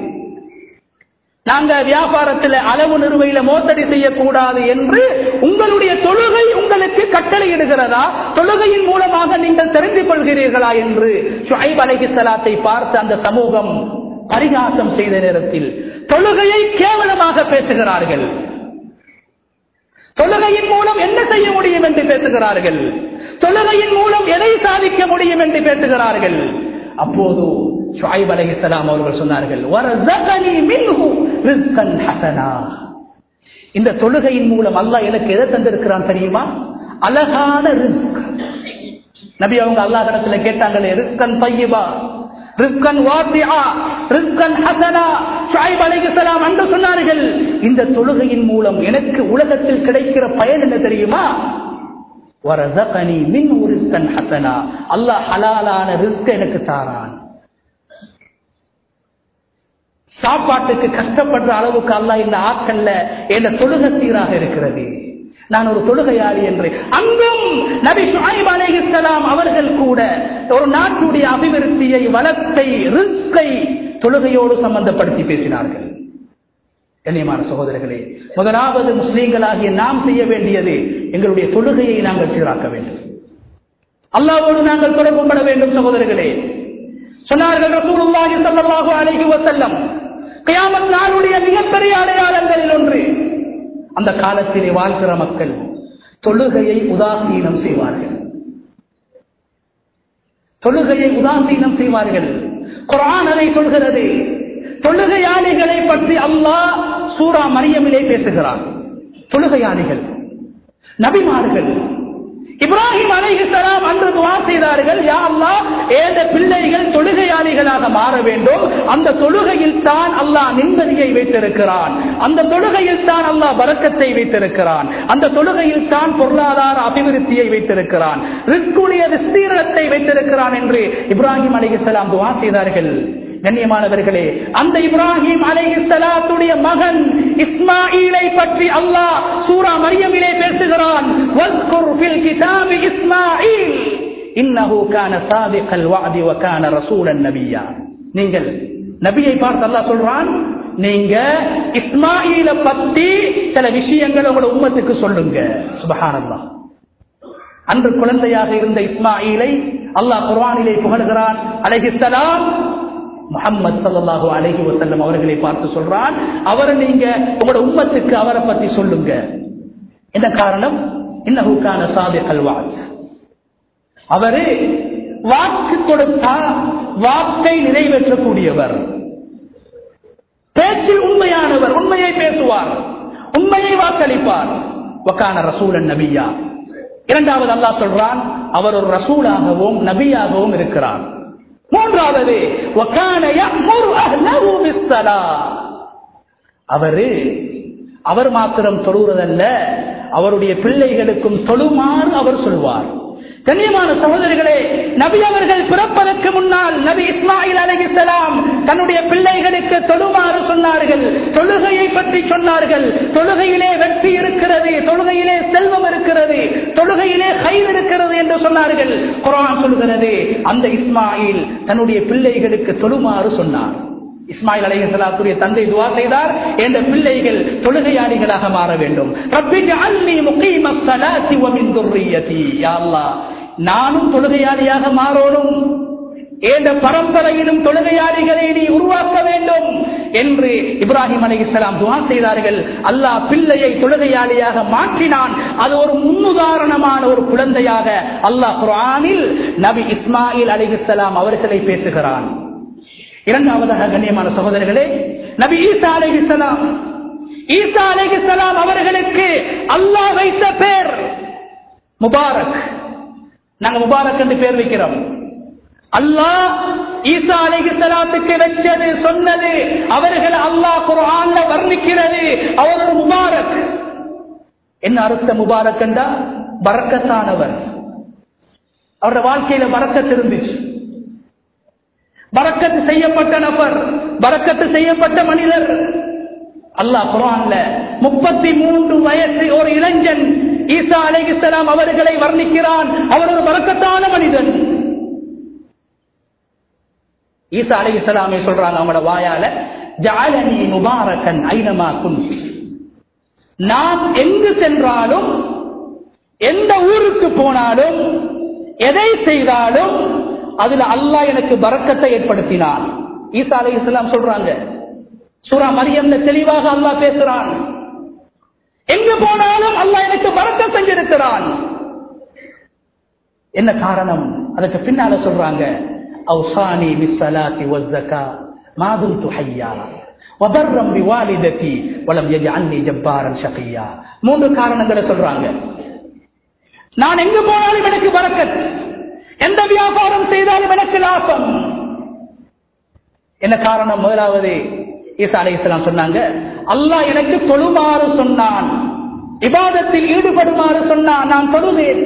நாங்க வியாபாரத்துல அளவு நிறுவையில மோசடி செய்யக்கூடாது என்று உங்களுடைய தொழுகை உங்களுக்கு கட்டளையிடுகிறதா தொழுகையின் மூலமாக நீங்கள் தெரிந்து கொள்கிறீர்களா என்று ஷுஐப் அலைஹிஸ்ஸலாத்தை பார்த்த அந்த சமூகம் பரிகாசம் செய்த நேரத்தில் தொழுகையை கேவலமாக பேசுகிறார்கள் தொழுகையின் மூலம் என்ன செய்ய முடியும் என்று பேசுகிறார்கள் தொழுகையின் மூலம் எதை சாதிக்க முடியும் என்று பேசுகிறார்கள் அப்போது ஷுஐப் அலைஹிஸ்ஸலாம் அவர்கள் சொன்னார்கள் "வரஸகனி மின்ஹு ரிஸ்கன் ஹஸனா." இந்த தொழுகையின் மூலம் அல்லாஹ் எனக்கு எதை தந்திருக்கிறான் தெரியுமா அழகான ரிஸ்க் நபி அவங்க அல்லாஹ் இடத்துல கேட்டாங்களே ரிஸ்கன் பையபா ரிஸ்கன் வாசியா ரிஸ்கன் ஹசனா ஷுஐப் அலைஹிஸ்ஸலாம் அன்று சொன்னார்கள் இந்த தொழுகையின் மூலம் எனக்கு உலகத்தில் கிடைக்கிற பயன் என்ன தெரியுமா வரஸகனி மின் ரிஸ்கன் ஹசனா அல்லாஹ் ஹலாலான ரிஸ்க் எனக்கு தாரான் சாப்பாட்டுக்கு கஷ்டப்படுற அளவுக்கு அல்லாஹ் இந்த ஆட்கள்ல என்ன தொழுகை சீராக இருக்கிறது நான் ஒரு தொழுகையாளி என்று அங்கும் நபி ஷுஐப் அலைஹிஸ்ஸலாம் அவர்கள் கூட ஒரு நாட்டுடைய அபிவிருத்தியை வளத்தை ரிஸ்கை தொழுகையோடு சம்பந்தப்படுத்தி பேசினார்கள் கண்ணியமான சகோதரர்களே முதலாவது முஸ்லீம்களாகிய நாம் செய்ய வேண்டியது எங்களுடைய தொழுகையை நாங்கள் சீராக்க வேண்டும் அல்லாவோடு நாங்கள் தொடர்பு பட வேண்டும் சகோதரர்களே சொன்னார்கள் ரசூலுல்லாஹி ஸல்லல்லாஹு அலைஹி வஸல்லம் கியாமத் நாளுடைய மிகப்பெரிய அடையாளங்களில் ஒன்று அந்த காலத்திலே வாழ்கிற மக்கள் தொழுகையை உதாசீனம் செய்வார்கள் தொழுகையை உதாசீனம் செய்வார்கள் குரான் அதை சொல்கிறது தொழுகையாளிகளை பற்றி அல்லாஹ் சூரா மரியமிலே பேசுகிறார் தொழுகையாளிகள் நபிமார்கள் இப்ராஹிம் அலைஹிஸ்ஸலாம் அன்று துவா செய்தார்கள் யா அல்லாஹ் ஏத பிள்ளைகள் தொழுகையாளிகளாக மாற வேண்டும் அந்த தொழுகையில் தான் அல்லாஹ் நிம்மதியை வைத்திருக்கிறான் அந்த தொழுகையில் தான் அல்லாஹ் பறக்கத்தை வைத்திருக்கிறான் அந்த தொழுகையில் தான் பொருளாதார அபிவிருத்தியை வைத்திருக்கிறான் ரிஸ்குடைய விஸ்தீரணத்தை வைத்திருக்கிறான் என்று இப்ராஹிம் அலிகலாம் துவா செய்தார்கள் கண்ணியமானவர்களே அந்த இப்ராஹிம் அலைஹிஸ்ஸலாத்துடைய மகன் இஸ்மாயிலை பற்றி அல்லாஹ் சூரா மரியமிலே பேசுகிறான் வஸ்குர் ஃபில் கிதாபி இஸ்மாயில் இன்னஹு கான சாதிகல் வஅதி வ கான ரசூலன் நபியா நீங்கள் நபியை பார்த்து அல்லாஹ் சொல்றான் நீங்க இஸ்மாயில பத்தி சில விஷயங்களை உங்களோட உம்மத்துக்கு சொல்லுங்க சுபஹானல்லாஹ் அன்று குழந்தையாக இருந்த இஸ்மாயிலை அல்லாஹ் குர்ஆனிலே புகழ்கிறான் அலைஹிஸ்ஸலாம் முகம்மது சல்லாஹூ அலஹி வசல்லம் அவர்களை பார்த்து சொல்றான் அவரை நீங்க உங்களோட உம்மத்துக்கு அவரை பத்தி சொல்லுங்க என்ன காரணம் இன்னஹூக்கான சாதி கல்வாத் அவரு வாக்கு கொடுத்தா வாக்கை நிறைவேற்றக்கூடியவர் பேச்சில் உண்மையானவர் உண்மையை பேசுவார் உண்மையை வாக்களிப்பார் வக்கான ரசூலன் நபியா இரண்டாவது அல்லாஹ் சொல்றான் அவர் ஒரு ரசூலாகவும் நபியாகவும் இருக்கிறார் மூன்றாவது அவரு அவர் மாத்திரம் தொழுவதல்ல அவருடைய பிள்ளைகளுக்கும் தொழுமாறு அவர் சொல்வார் கண்ணியமான சகோதரிகளே நபி அவர்கள் பிறப்பதற்கு முன்னால் நபி இஸ்மாயில் அலிசலாம் தன்னுடைய பிள்ளைகளுக்கு தொழுமாறு சொன்னார்கள் தொழுகையை பற்றி சொன்னார்கள் தொழுகையிலே வெற்றி இருக்கிறது தொழுகையிலே செல்வம் இருக்கிறது தொழுகையிலே கயிறு இருக்கிறது என்று சொன்னார்கள் குரான் சொல்கிறது அந்த இஸ்மாயில் தன்னுடைய பிள்ளைகளுக்கு தொழுமாறு சொன்னார் இஸ்மாயில் அலைஹலாத்துடைய தந்தை துவா செய்தார் என்ற பிள்ளைகள் தொழுகையாளிகளாக மாற வேண்டும் நானும் தொழுகையாளியாக மாறணும் என்ற பரம்பரையிலும் தொழுகையாளிகளை நீ உருவாக்க வேண்டும் என்று இப்ராஹிம் அலி இஸ்லாம் துவா செய்தார்கள் அல்லாஹ் பிள்ளையை தொழுகையாளியாக மாற்றினான் அது ஒரு முன்னுதாரணமான ஒரு குழந்தையாக அல்லாஹ் குரானில் நபி இஸ்மாயில் அலி இஸ்லாம் அவர்களை பேசுகிறான் இரண்டாவதாக கண்ணியமான சகோதரர்களே நபி ஈசா அலைஹிஸ்ஸலாம் ஈசா அலைஹிஸ்ஸலாம் அவர்களுக்கு அல்லாஹ் வைத்த பேர் முபாரக் நாங்க முபாரக் என்று பேர் வைக்கிறோம் அல்லாஹ் ஈசா அலைஹிஸ்ஸலாத்துக்கு வச்சது சொன்னது அவர்கள் அல்லாஹ் குர்ஆன்ல வர்ணிக்கிறது அவர் ஒரு முபாரக் என்ன அர்த்த முபாரக் என்றா பரக்கத்தானவர் அவருடைய வாழ்க்கையில பரக்கத்து இருந்துச்சு பறக்கத்து செய்யப்பட்ட நபர் பறக்கத்து செய்யப்பட்ட மனிதர் அல்லாஹ் குரான்ல முப்பத்தி மூன்று வயசு ஒரு இளைஞன் ஈசா அலைகிஸ்லாம் அவர்களை வர்ணிக்கிறான் அவர் ஒரு பறக்கத்தான மனிதன் ஈசா அலைகிஸ்லாமை சொல்றாங்க அவங்களோட வாயால ஜாலனி முபாரக்கன் ஐனமா குன் நான் எங்கு சென்றாலும் எந்த ஊருக்கு போனாலும் எதை செய்தாலும் அதுல அல்லாஹ் எனக்கு பறக்கத்தை ஏற்படுத்தினான் ஈசா அலை இஸ்லாம் சொல்றாங்க சூரா மரியம்ல தெளிவாக அல்லாஹ் பேசுறான் எங்க போனாலும் அல்லாஹ் எனக்கு பறக்க செஞ்சிருக்கிறான் என்ன காரணம் அதுக்கு பின்னால சொல்றாங்க அவுசானி பிஸ்ஸலாத்தி வஸ்ஸகா மாதும் துஹையா வபர்ரம் பிவாலிததி வலம் யஜஅல்னி ஜப்பாரன் ஷகியா மூன்று காரணங்களை சொல்றாங்க நான் எங்க போனாலும் எனக்கு பறக்கத் எந்த வியாபாரம் செய்தாலும் எனக்கு லாபம் என்ன காரணம் முதலாவது ஈசா அலை இஸ்லாம் சொன்னாங்க அல்லாஹ் எனக்கு தொழுமாறு சொன்னான் விவாதத்தில் ஈடுபடுமாறு சொன்னான் நான் தொழுதேன்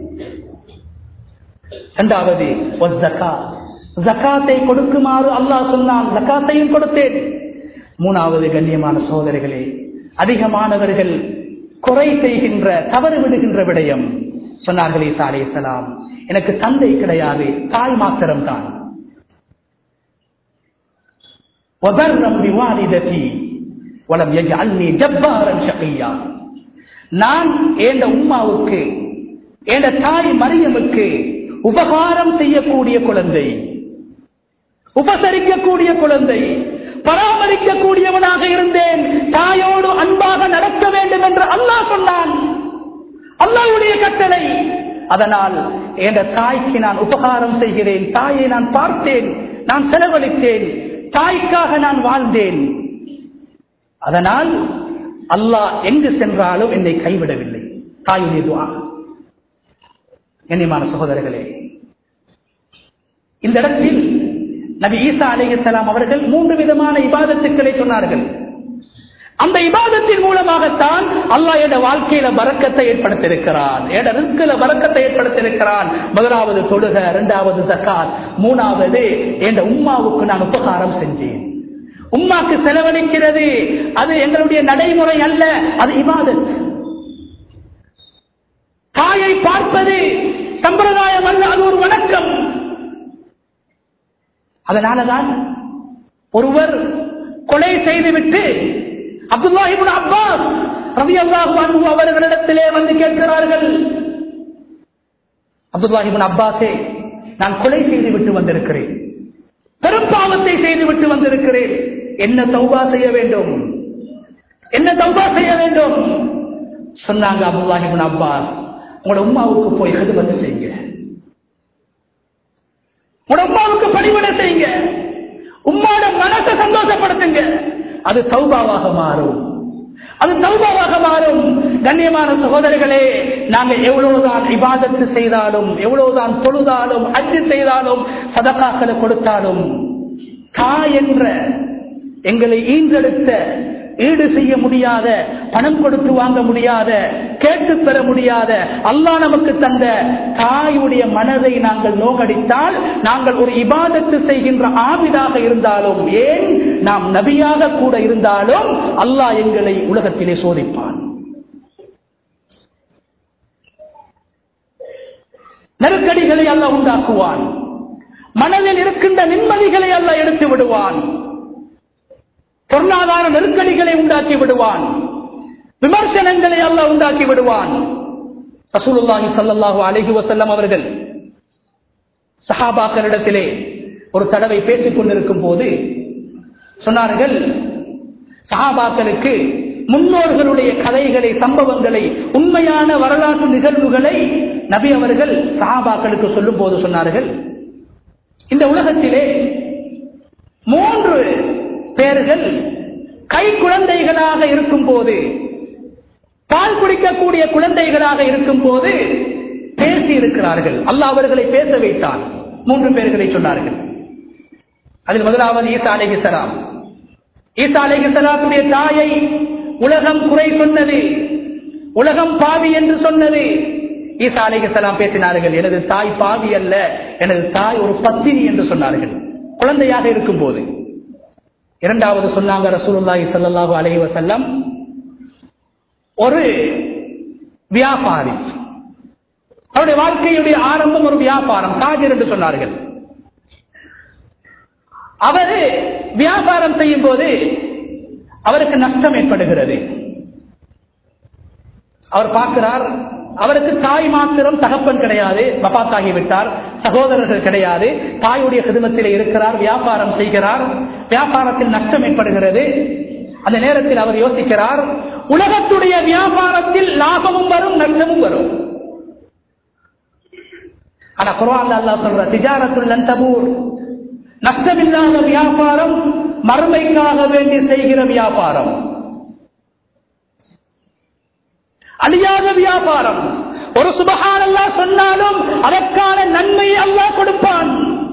இரண்டாவது ஜக்காத்தை கொடுக்குமாறு அல்லாஹ் சொன்னான் ஜக்காத்தையும் கொடுத்தேன் மூணாவது கண்ணியமான சோதரிகளே அதிகமானவர்கள் குறை செய்கின்ற தவறு விடுகின்ற விடயம் சொன்னார்கள் ஈசா அலை இஸ்லாம் எனக்கு தந்தை கிடையாது தாய் மாத்திரம் தான் நான் ஏண்ட உம்மாவுக்கு ஏண்ட தாய் மரியமுக்கு உபகாரம் செய்யக்கூடிய குழந்தை உபசரிக்கக்கூடிய குழந்தை பராமரிக்கக்கூடியவனாக இருந்தேன் தாயோடு அன்பாக நடக்க வேண்டும் என்று அல்லாஹ் சொன்னான் அல்லாவுடைய கட்டளை அதனால் என்ற தாய்க்கு நான் உபகாரம் செய்கிறேன் தாயை நான் பார்த்தேன் நான் செலவழித்தேன் தாய்க்காக நான் வாழ்ந்தேன் அதனால் அல்லாஹ் எங்கு சென்றாலும் என்னை கைவிடவில்லை தாயுடைய துவா கண்ணியமான சகோதரர்களே இந்த இடத்தில் நபி ஈசா அலிஹலாம் அவர்கள் மூன்று விதமான இபாதத்துக்களை சொன்னார்கள் அந்த இபாதத்தின் மூலமாகத்தான் அல்லாஹ் என்ற வாழ்க்கையில வரக்கத்தை ஏற்படுத்தியிருக்கிறான் எட ரிஸ்கில வரக்கத்தை ஏற்படுத்தியிருக்கிறான் முதலாவது தொழுக இரண்டாவது ஜக்காத் மூணாவது என்ற உம்மாவுக்கு நான் உபகாரம் செஞ்சேன் உம்மாக்கு செலவழிக்கிறது அது எங்களுடைய நடைமுறை அல்ல அது இபாதத் தாயை பார்ப்பது சம்பிரதாயம் அல்ல அது ஒரு வணக்கம் அதனாலதான் ஒருவர் கொலை செய்துவிட்டு அப்துல்லாஹிபின் அப்பாஸ் ரவி அல்லாஹு அவர்களிடத்திலே வந்து கேட்கிறார்கள் அப்துல்லாஹிபின் அப்பாஸே நான் கொலை செய்து விட்டு வந்திருக்கிறேன் பெரும் பாவத்தை செய்துவிட்டு வந்திருக்கிறேன் என்ன தௌபா செய்ய வேண்டும் என்ன தௌபா செய்ய வேண்டும் சொன்னாங்க அப்துல்லாஹிபின் அப்பாஸ் உங்களோட உமாவுக்கு போய் ஹிதமத்து செய்யுங்க உங்களோட உமாவுக்கு பணிவிடை செய்யுங்க உம்மாவோட மனசை சந்தோஷப்படுத்துங்க அது தௌபாவாக மாறும் அது தௌபாவாக மாறும் கண்ணியமான சகோதரர்களே நாங்க எவ்வளவுதான் இபாதத்து செய்தாலும் எவ்வளவுதான் தொழுதாலும் அச்சு செய்தாலும் சதக்காக்களை கொடுத்தாலும் தாய் என்ற எங்களை ஈன்றெடுத்த ஈடு செய்ய முடியாத பணம் கொடுத்து வாங்க முடியாத கேட்டு பெற முடியாத அல்லாஹ் நமக்கு தந்த தாயுடைய மனதை நாங்கள் நோகடித்தால் நாங்கள் ஒரு இபாதத்து செய்கின்ற ஆவிதாக இருந்தாலும் ஏன் நாம் நபியாக கூட இருந்தாலும் அல்லாஹ் எங்களை உலகத்திலே சோதிப்பான் நெருக்கடிகளை அல்ல உண்டாக்குவான் மனதில் இருக்கின்ற நிம்மதிகளை அல்ல எடுத்து விடுவான் பொருளாதார நெருக்கடிகளை உண்டாக்கி விடுவான் விமர்சனங்களை அல்ல உண்டாக்கி விடுவான் ரசூலுல்லாஹி ஸல்லல்லாஹு அலைஹி வஸல்லம் அவர்கள் சஹாபாக்களிடத்திலே ஒரு தடவை பேசிக் கொண்டிருக்கும் போது சொன்னார்கள் சஹாபாக்களுக்கு முன்னோர்களுடைய கதைகளை சம்பவங்களை உண்மையான வரலாற்று நிகழ்வுகளை நபி அவர்கள் சஹாபாக்களுக்கு சொல்லும் போது சொன்னார்கள் இந்த உலகத்திலே மூன்று பேர்கள் கை குழந்தைகளாக இருக்கும் போது பால் குடிக்கக்கூடிய குழந்தைகளாக இருக்கும் போது பேசி இருக்கிறார்கள் அல்லாஹ் அவர்களை பேச வைத்தான் மூன்று பேர்களை சொன்னார்கள் அதில் முதலாவது ஈசா அலைஹிசலாம் ஈசா அலைஹிசலாத்துடைய தாயை உலகம் குறை சொன்னது உலகம் பாவி என்று சொன்னது ஈசா அலைஹிசலாம் பேசினார்கள் எனது தாய் பாவி அல்ல எனது தாய் ஒரு பத்தினி என்று சொன்னார்கள் குழந்தையாக இருக்கும் போது இரண்டாவது சொன்னாங்க ரசூலுல்லாஹி ஸல்லல்லாஹு அலைஹி வஸல்லம் ஒரு வியாபாரி அவருடைய வாழ்க்கையுடைய ஆரம்பம் ஒரு வியாபாரம் காஜர் என்று சொன்னார்கள் அவரு வியாபாரம் செய்யும் போது அவருக்கு நஷ்டம் ஏற்படுகிறது அவர் பார்க்கிறார் அவருக்கு தாய் மாத்திரம் தகப்பன் கிடையாது வபாத்தாகிவிட்டார் சகோதரர்கள் கிடையாது தாயுடைய குடும்பத்தில் இருக்கிறார் வியாபாரம் செய்கிறார் வியாபாரத்தில் நஷ்டம் ஏற்படுகிறது அந்த நேரத்தில் அவர் யோசிக்கிறார் உலகத்துடைய வியாபாரத்தில் லாபமும் வரும் நஷ்டமும் வரும் ஆனா குரான் அல்லா சொல்ற திஜாரத்துல் தபூர் நஷ்டமில்லாத வியாபாரம் மறுமைக்காக வேண்டி செய்கிற வியாபாரம் அழியாத வியாபாரம் ஒரு சுபகான் அல்லா சொன்னாலும் அதற்கான நன்மையை அல்லாஹ் கொடுப்பான்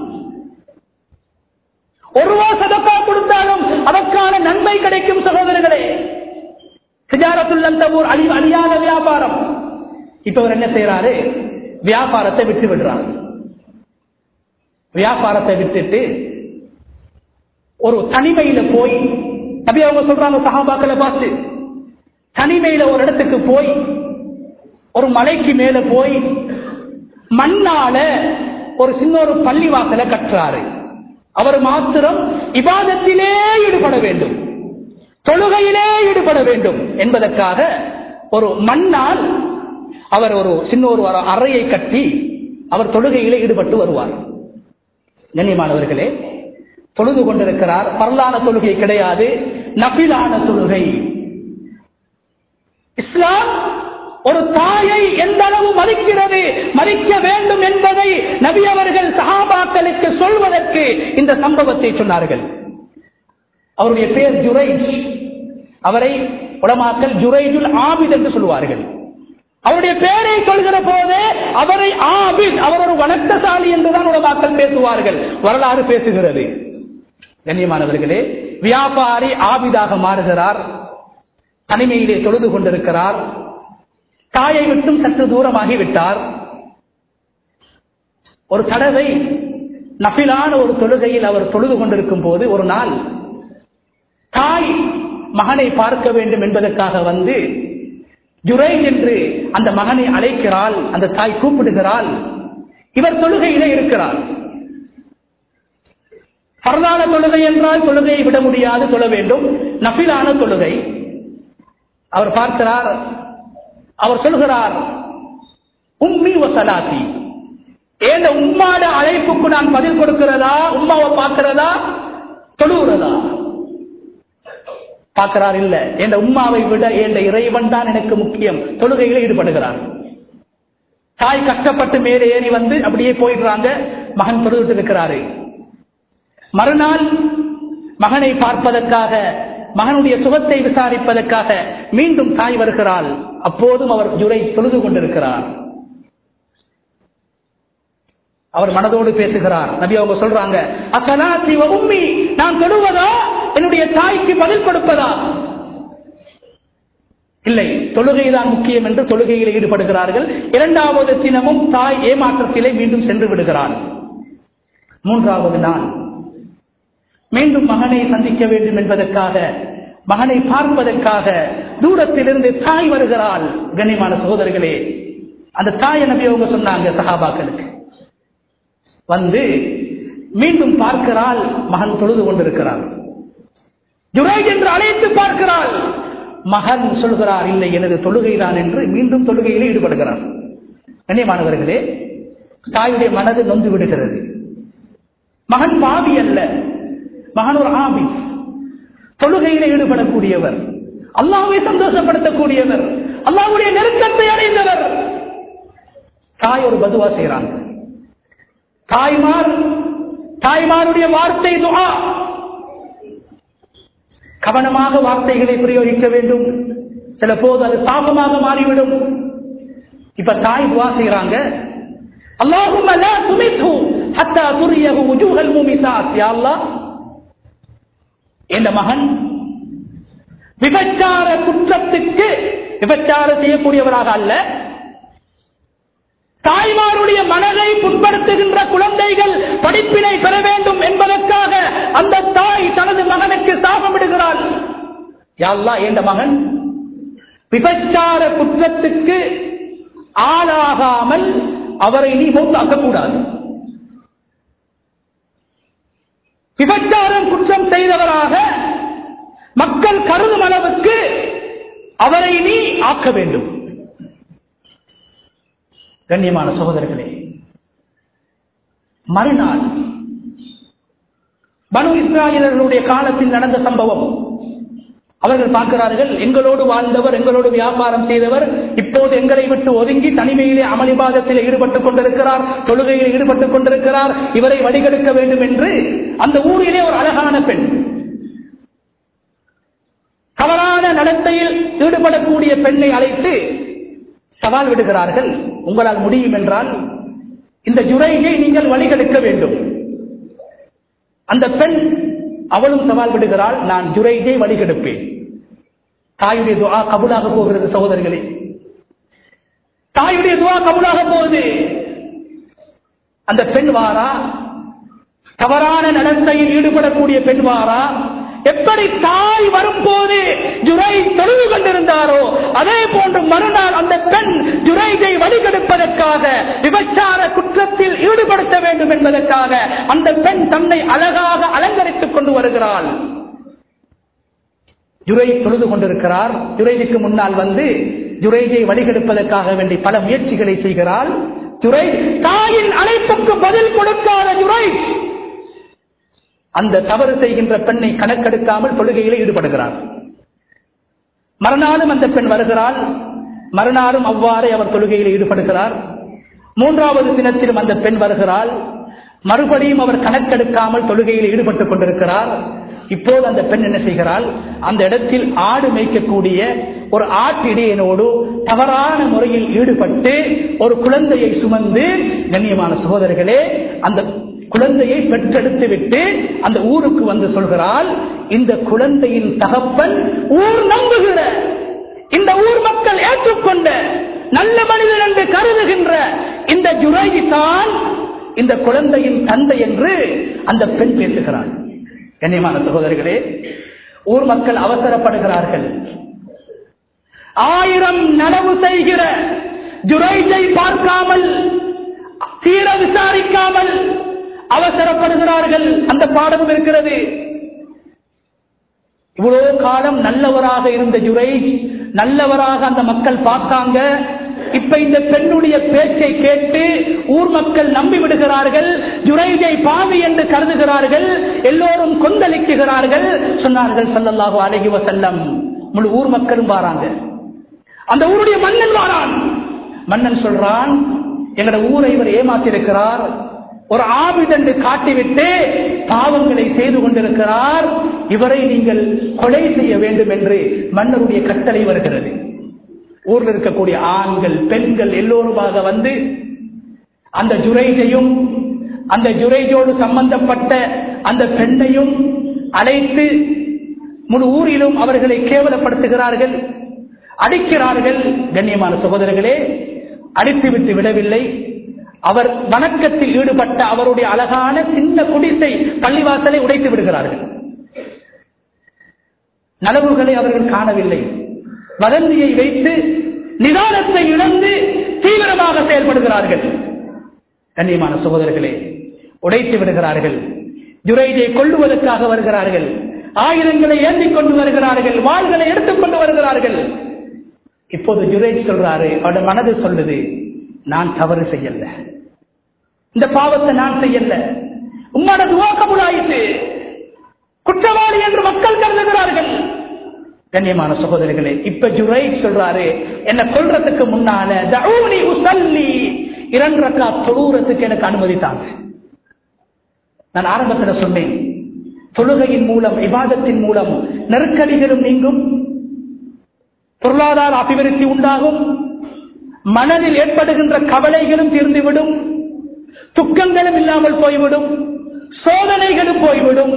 ஒரு ரூபா சதக்கா கொடுத்தாலும் அதற்கான நன்மை கிடைக்கும் சகோதரர்களே சிஜாரத்துள்ளந்தபூர் அழி அழியாத வியாபாரம் இப்ப அவர் என்ன செய்யறாரு வியாபாரத்தை விட்டு விடுறார் வியாபாரத்தை விட்டுட்டு ஒரு தனிமையில போய் நபி அவங்க சொல்றாங்க சகாபாக்களை பார்த்து தனிமையில ஒரு இடத்துக்கு போய் ஒரு மலைக்கு மேல போய் மண்ணால ஒரு சின்ன ஒரு பள்ளிவாசல கட்டுறாரு அவர் மாத்திரம் இபாதத்திலே ஈடுபட வேண்டும் தொழுகையிலே ஈடுபட வேண்டும் என்பதற்காக ஒரு மண்ணால் அவர் ஒரு சின்ன ஒரு அறையை கட்டி அவர் தொழுகையிலே ஈடுபட்டு வருவார் கண்ணியமானவர்களே தொழுது கொண்டிருக்கிறார் பரலான தொழுகை கிடையாது நபிலான தொழுகை இஸ்லாம் ஒரு தாயை எந்த அளவு மதிக்கிறது மதிக்க வேண்டும் என்பதை நபி அவர்கள் சஹாபாக்களுக்கு சொல்வதற்கு இந்த சம்பவத்தை சொன்னார்கள் அவருடைய பெயர் ஜுரைஜ் அவரை உடமாக்கல் ஜுரைஜுல் ஆபித் என்று சொல்லுவார்கள் அவருடைய பெயரை சொல்கிற போது அவரை ஆபித் அவர் ஒரு வணக்கசாலி என்றுதான் உடமா உலமாக்கள் பேசுவார்கள் வரலாறு பேசுகிறது கண்ணியமானவர்களே வியாபாரி ஆபிதாக மாறுகிறார் தனிமையிலே தொழுது கொண்டிருக்கிறார் தாயை விட்டும் சற்று தூரமாகி விட்டார் ஒரு தடவை நபிலான ஒரு தொழுகையில் அவர் தொழுது கொண்டிருக்கும் போது ஒரு நாள் தாய் மகனை பார்க்க வேண்டும் என்பதற்காக வந்து ஜுரை என்று அந்த மகனை அழைக்கிறாள் அந்த தாய் கூப்பிடுகிறாள் இவர் தொழுகையிலே இருக்கிறார் பரதான தொழுகை என்றால் தொழுகையை விட முடியாது தொழ வேண்டும் நபிலான தொழுகை அவர் பார்க்கிறார் அவர் சொல்கிறார் உம்மி வசலாத்தி ஏந்த உம்மாட அழைப்புக்கு நான் பதில் கொடுக்கிறதா உம்மாவை பார்க்கிறதா தொழுகிறதா பார்க்கிறார் இல்ல என்ற உம்மாவை விட என்ற இறைவன் தான் எனக்கு முக்கியம் தொழுகையில் ஈடுபடுகிறார் தாய் கஷ்டப்பட்டு மேலே ஏறி வந்து அப்படியே போயிடுறாங்க மகன் தொழுதுட்டு இருக்கிறாரு மறுநாள் மகனை பார்ப்பதற்காக மகனுடைய சுகத்தை விசாரிப்பதற்காக மீண்டும் தாய் வருகிறாள் அப்போதும் அவர் ஜுரை தொழுது கொண்டிருக்கிறார் அவர் மனதோடு பேசுகிறார் நபி அவங்க சொல்றாங்க அசலாத்தி உம்மி நான் தொழுவதா என்னுடைய தாய்க்கு பதில் கொடுப்பதா இல்லை தொழுகைதான் முக்கியம் என்று தொழுகையில் ஈடுபடுகிறார்கள் இரண்டாவது தினமும் தாய் ஏமாற்றத்திலே மீண்டும் சென்று விடுகிறார் மூன்றாவது நாள் மீண்டும் மகனை சந்திக்க வேண்டும் என்பதற்காக மகனை பார்ப்பதற்காக தூரத்திலிருந்து தாய் வருகிறாள் கண்ணியமான சகோதரர்களே அந்த தாய் நபி அவங்க சொன்னாங்க சகாபாக்களுக்கு வந்து மீண்டும் பார்க்கிறாள் மகன் தொழுது கொண்டிருக்கிறார் ஜுரைஜ் என்று அழைத்து பார்க்கிறாள் மகன் சொல்கிறார் இல்லை எனது தொழுகைதான் என்று மீண்டும் தொழுகையிலே ஈடுபடுகிறார் கண்ணியமானவர்களே தாயுடைய மனது நொந்து விடுகிறது மகன் பாவி அல்ல மகன் ஒரு ஆபி தொழுகையில ஈடுபடக்கூடியவர் அல்லாவை சந்தோஷப்படுத்தக்கூடியவர் அல்லாவுடைய நெருக்கத்தை அடைந்தவர் தாய் ஒரு பதுவா செய்யறாங்க தாய்மார் தாய்மாருடைய வார்த்தை துகா கவனமாக வார்த்தைகளை பிரயோகிக்க வேண்டும் சில போது அது சாபமாக மாறிவிடும் இப்ப தாய் துவா செய்யறாங்க அல்லாஹும் துமித்து ஹத்தா துரியகு உஜூஹல் முமிசாத் யா அல்லாஹ் என்ற மகன் விபச்சார குற்றத்துக்கு விபச்சாரம் செய்யக்கூடியவராக அல்ல தாய்மாருடைய மனதை புண்படுத்துகின்ற குழந்தைகள் படிப்பினை பெற வேண்டும் என்பதற்காக அந்த தாய் தனது மகனுக்கு சாபமிடுகிறாள் யாழ்லா என்ற மகன் விபச்சார குற்றத்துக்கு ஆளாகாமல் அவரை நீ மூத்தாக்கக்கூடாது விபச்சாரம் குற்றம் செய்தவராக மக்கள் கருதும் அளவுக்கு அவரை நீ ஆக்க வேண்டும் கண்ணியமான சகோதரர்களே மறுநாள் பனு இஸ்ராயலர்களுடைய காலத்தில் நடந்த சம்பவம் அவர்கள் பார்க்கிறார்கள் எங்களோடு வாழ்ந்தவர் எங்களோடு வியாபாரம் செய்தவர் இப்போது எங்களை விட்டு ஒதுங்கி தனிமையிலே அமளிபாதத்தில் ஈடுபட்டுக் கொண்டிருக்கிறார் தொழுகையில் ஈடுபட்டுக் கொண்டிருக்கிறார் இவரை வழிகெடுக்க வேண்டும் என்று அந்த ஊரிலே ஒரு அழகான பெண் தவறான நடத்தையில் ஈடுபடக்கூடிய பெண்ணை அழைத்து சவால் விடுகிறார்கள் உங்களால் முடியும் என்றால் இந்த ஜுரையை நீங்கள் வழிகெடுக்க வேண்டும் அந்த பெண் அவளும் சவால் விடுகிறாள் நான் ஜுரைஜை வழிகெடுப்பேன் தாயுடைய துவா கபுலாக போகிறது சகோதரர்களே தாயுடைய துவா கபுலாக போகுது அந்த பெண் வாரா தவறான நடத்தையில் ஈடுபடக்கூடிய பெண் வாரா எப்படி தாய் வரும்போது ஜுரை தொழுது கொண்டிருந்தாரோ அதே போன்று மறுநாள் அந்த பெண் ஜுரைஜை வழிகெடுப்பதற்காக விபச்சார குற்றத்தில் ஈடுபடுத்த வேண்டும் என்பதற்காக அந்த பெண் தன்னை அழகாக அலங்கரித்துக் கொண்டு வருகிறாள் ஜுரை தொழுது கொண்டிருக்கிறார் ஜுரைஜுக்கு முன்னால் வந்து ஜுரைஜை வழிகெடுப்பதற்காக வேண்டி பல முயற்சிகளை செய்கிறாள் ஜுரை தாயின் அழைப்புக்கு பதில் கொடுக்காத ஜுரை அந்த தவறு செய்கின்ற பெண்ணை கணக்கெடுக்காமல் தொழுகையில் ஈடுபடுகிறார் மறுநாளும் அந்த பெண் வருகிறாள் மறுநாளும் அவ்வாறே அவர் தொழுகையில் ஈடுபடுகிறார் மூன்றாவது தினத்திலும் அந்த பெண் வருகிறாள் மறுபடியும் அவர் கணக்கெடுக்காமல் தொழுகையில் ஈடுபட்டுக் கொண்டிருக்கிறார் இப்போது அந்த பெண் என்ன செய்கிறாள் அந்த இடத்தில் ஆடு மேய்க்கக்கூடிய ஒரு ஆட்டிடையனோடு தவறான முறையில் ஈடுபட்டு ஒரு குழந்தையை சுமந்து கண்ணியமான சகோதரர்களே அந்த குழந்தையை பெற்றெடுத்து விட்டு அந்த ஊருக்கு வந்து சொல்கிறாள் இந்த குழந்தையின் தகப்பன் ஊர் நம்புகிற இந்த ஊர் மக்கள் ஏற்றுக்கொண்ட நல்ல மனிதன் என்று கருதுகின்ற இந்த ஜுரைஜி தான் இந்த குழந்தையின் தந்தை என்று அந்த பெண் பேசுகிறாள் கண்ணியமான சகோதரிகளே ஊர் மக்கள் அவசரப்படுகிறார்கள் ஆயிரம் நனவு செய்கிற ஜுரைஜை பார்க்காமல் தீர விசாரிக்காமல் அவசரப்படுகிறார்கள் அந்த பாடமும் இருக்கிறது இவ்வளவு காலம் நல்லவராக இருந்த ஜுரைஜ் நல்லவராக அந்த மக்கள் பார்த்தாங்க இப்ப இந்த பெண்ணுடைய பேச்சை கேட்டு ஊர் மக்கள் நம்பி விடுகிறார்கள் ஜுரைஜை பாவி என்று கருதுகிறார்கள் எல்லோரும் கொந்தளிக்குகிறார்கள் சொன்னார்கள் சல்லல்லாஹு அலைஹி வஸல்லம் முழு ஊர் மக்களும் வாராங்க அந்த ஊருடைய மன்னன் வாரான் மன்னன் சொல்றான் எங்கட ஊரை இவர் ஏமாத்திருக்கிறார் ஒரு ஆபித் என்று காட்டிவிட்டு பாவங்களை செய்து கொண்டிருக்கிறார் இவரை நீங்கள் கொலை செய்ய வேண்டும் என்று மன்னருடைய கட்டளை வருகிறது ஊரில் இருக்கக்கூடிய ஆண்கள் பெண்கள் எல்லோருமாக வந்து அந்த ஜுரைஜையும் அந்த ஜுரைஜோடு சம்பந்தப்பட்ட அந்த பெண்ணையும் அழைத்து முழு ஊரிலும் அவர்களை கேவலப்படுத்துகிறார்கள் அடிக்கிறார்கள் கண்ணியமான சகோதரர்களே அடித்துவிட்டு விடவில்லை அவர் வணக்கத்தில் ஈடுபட்ட அவருடைய அழகான சின்ன குடிசை பள்ளிவாசலை உடைத்து விடுகிறார்கள் நலவுகளை அவர்கள் காணவில்லை வதந்தியை வைத்து நிதானத்தை இழந்து தீவிரமாக செயல்படுகிறார்கள் கண்ணியமான சகோதரர்களே உடைத்து விடுகிறார்கள் ஜுரைஜை கொள்ளுவதற்காக வருகிறார்கள் ஆயுதங்களை ஏந்திக் கொண்டு வருகிறார்கள் வாள்களை எடுத்துக்கொண்டு வருகிறார்கள் இப்போது ஜுரேஜ் சொல்றாரு அவட மனது சொல்லுது நான் தவறு செய்யல இந்த பாவத்தை நான் செய்யல உங்களோட துவாக்கமுடாயிட்டு குற்றவாளி என்று மக்கள் கருதுகிறார்கள் கண்ணியமான சகோதரிகளே இப்ப ஜுரைஜ் சொல்றாரு என்ன கொள்றதுக்கு முன்னால தஊனி உசல்லி இரண்டு ரக்கா தொழுறதுக்கு எனக்கு அனுமதித்தாங்க நான் ஆரம்பத்தில் சொன்னேன் தொழுகையின் மூலம் விவாதத்தின் மூலம் நெருக்கடிகளும் நீங்கும் பொருளாதார அபிவிருத்தி உண்டாகும் மனதில் ஏற்படுகின்ற கவலைகளும் தீர்ந்துவிடும் துக்கங்களும் இல்லாமல் போய்விடும் சோதனைகளும் போய்விடும்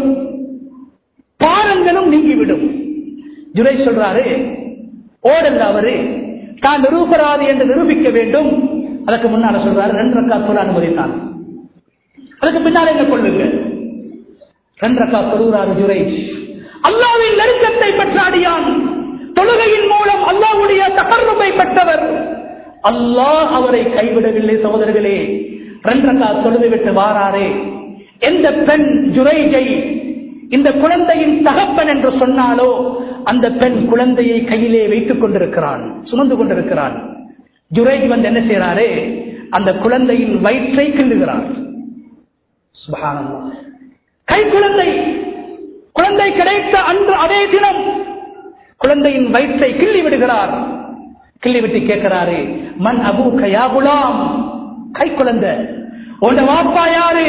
பாரங்களும் நீங்கிவிடும் ஜுரை சொல்றாரு ஓடல்ல அவரு தான் நிரூபராதி என்று நிரூபிக்க வேண்டும் அதற்கு முன்னால சொல்றாரு ரெண்டு ரக்கா சொல்ல அனுமதித்தான் அதுக்கு பின்னால் என்ன கொள்ளுங்க ரெண்டு ரக்கா சொல்லுறாரு ஜுரைஜ் அல்லாவின் நெருக்கத்தை பெற்றாடியான் தொழுகையின் மூலம் அல்லாவுடைய தகர்வை பெற்றவர் அல்லாஹ் அவரை கைவிடவில்லை சகோதரர்களே ரெண்டரக்கா தொழுது விட்டு வாராரே எந்த பெண் ஜுரைஜை இந்த குழந்தையின் தகப்பன் என்று சொன்னாலோ அந்த பெண் குழந்தையை கையிலே வைத்துக் கொண்டிருக்கிறான் சுமந்து கொண்டிருக்கிறான் ஜுரைஜ் வந்து என்ன செய்யறாரு அந்த குழந்தையின் வயிற்றை கிள்ளுகிறார் சுபஹானல்லாஹ். கை குழந்தை குழந்தை கிடைத்த அன்று அதே தினம் குழந்தையின் வயிற்றை கிள்ளி விடுகிறார் கிள்ளி விட்டு கேட்கிறாரு மண் அபு கயா குலாம் கை குழந்தை உன்ன வாப்பா யாரு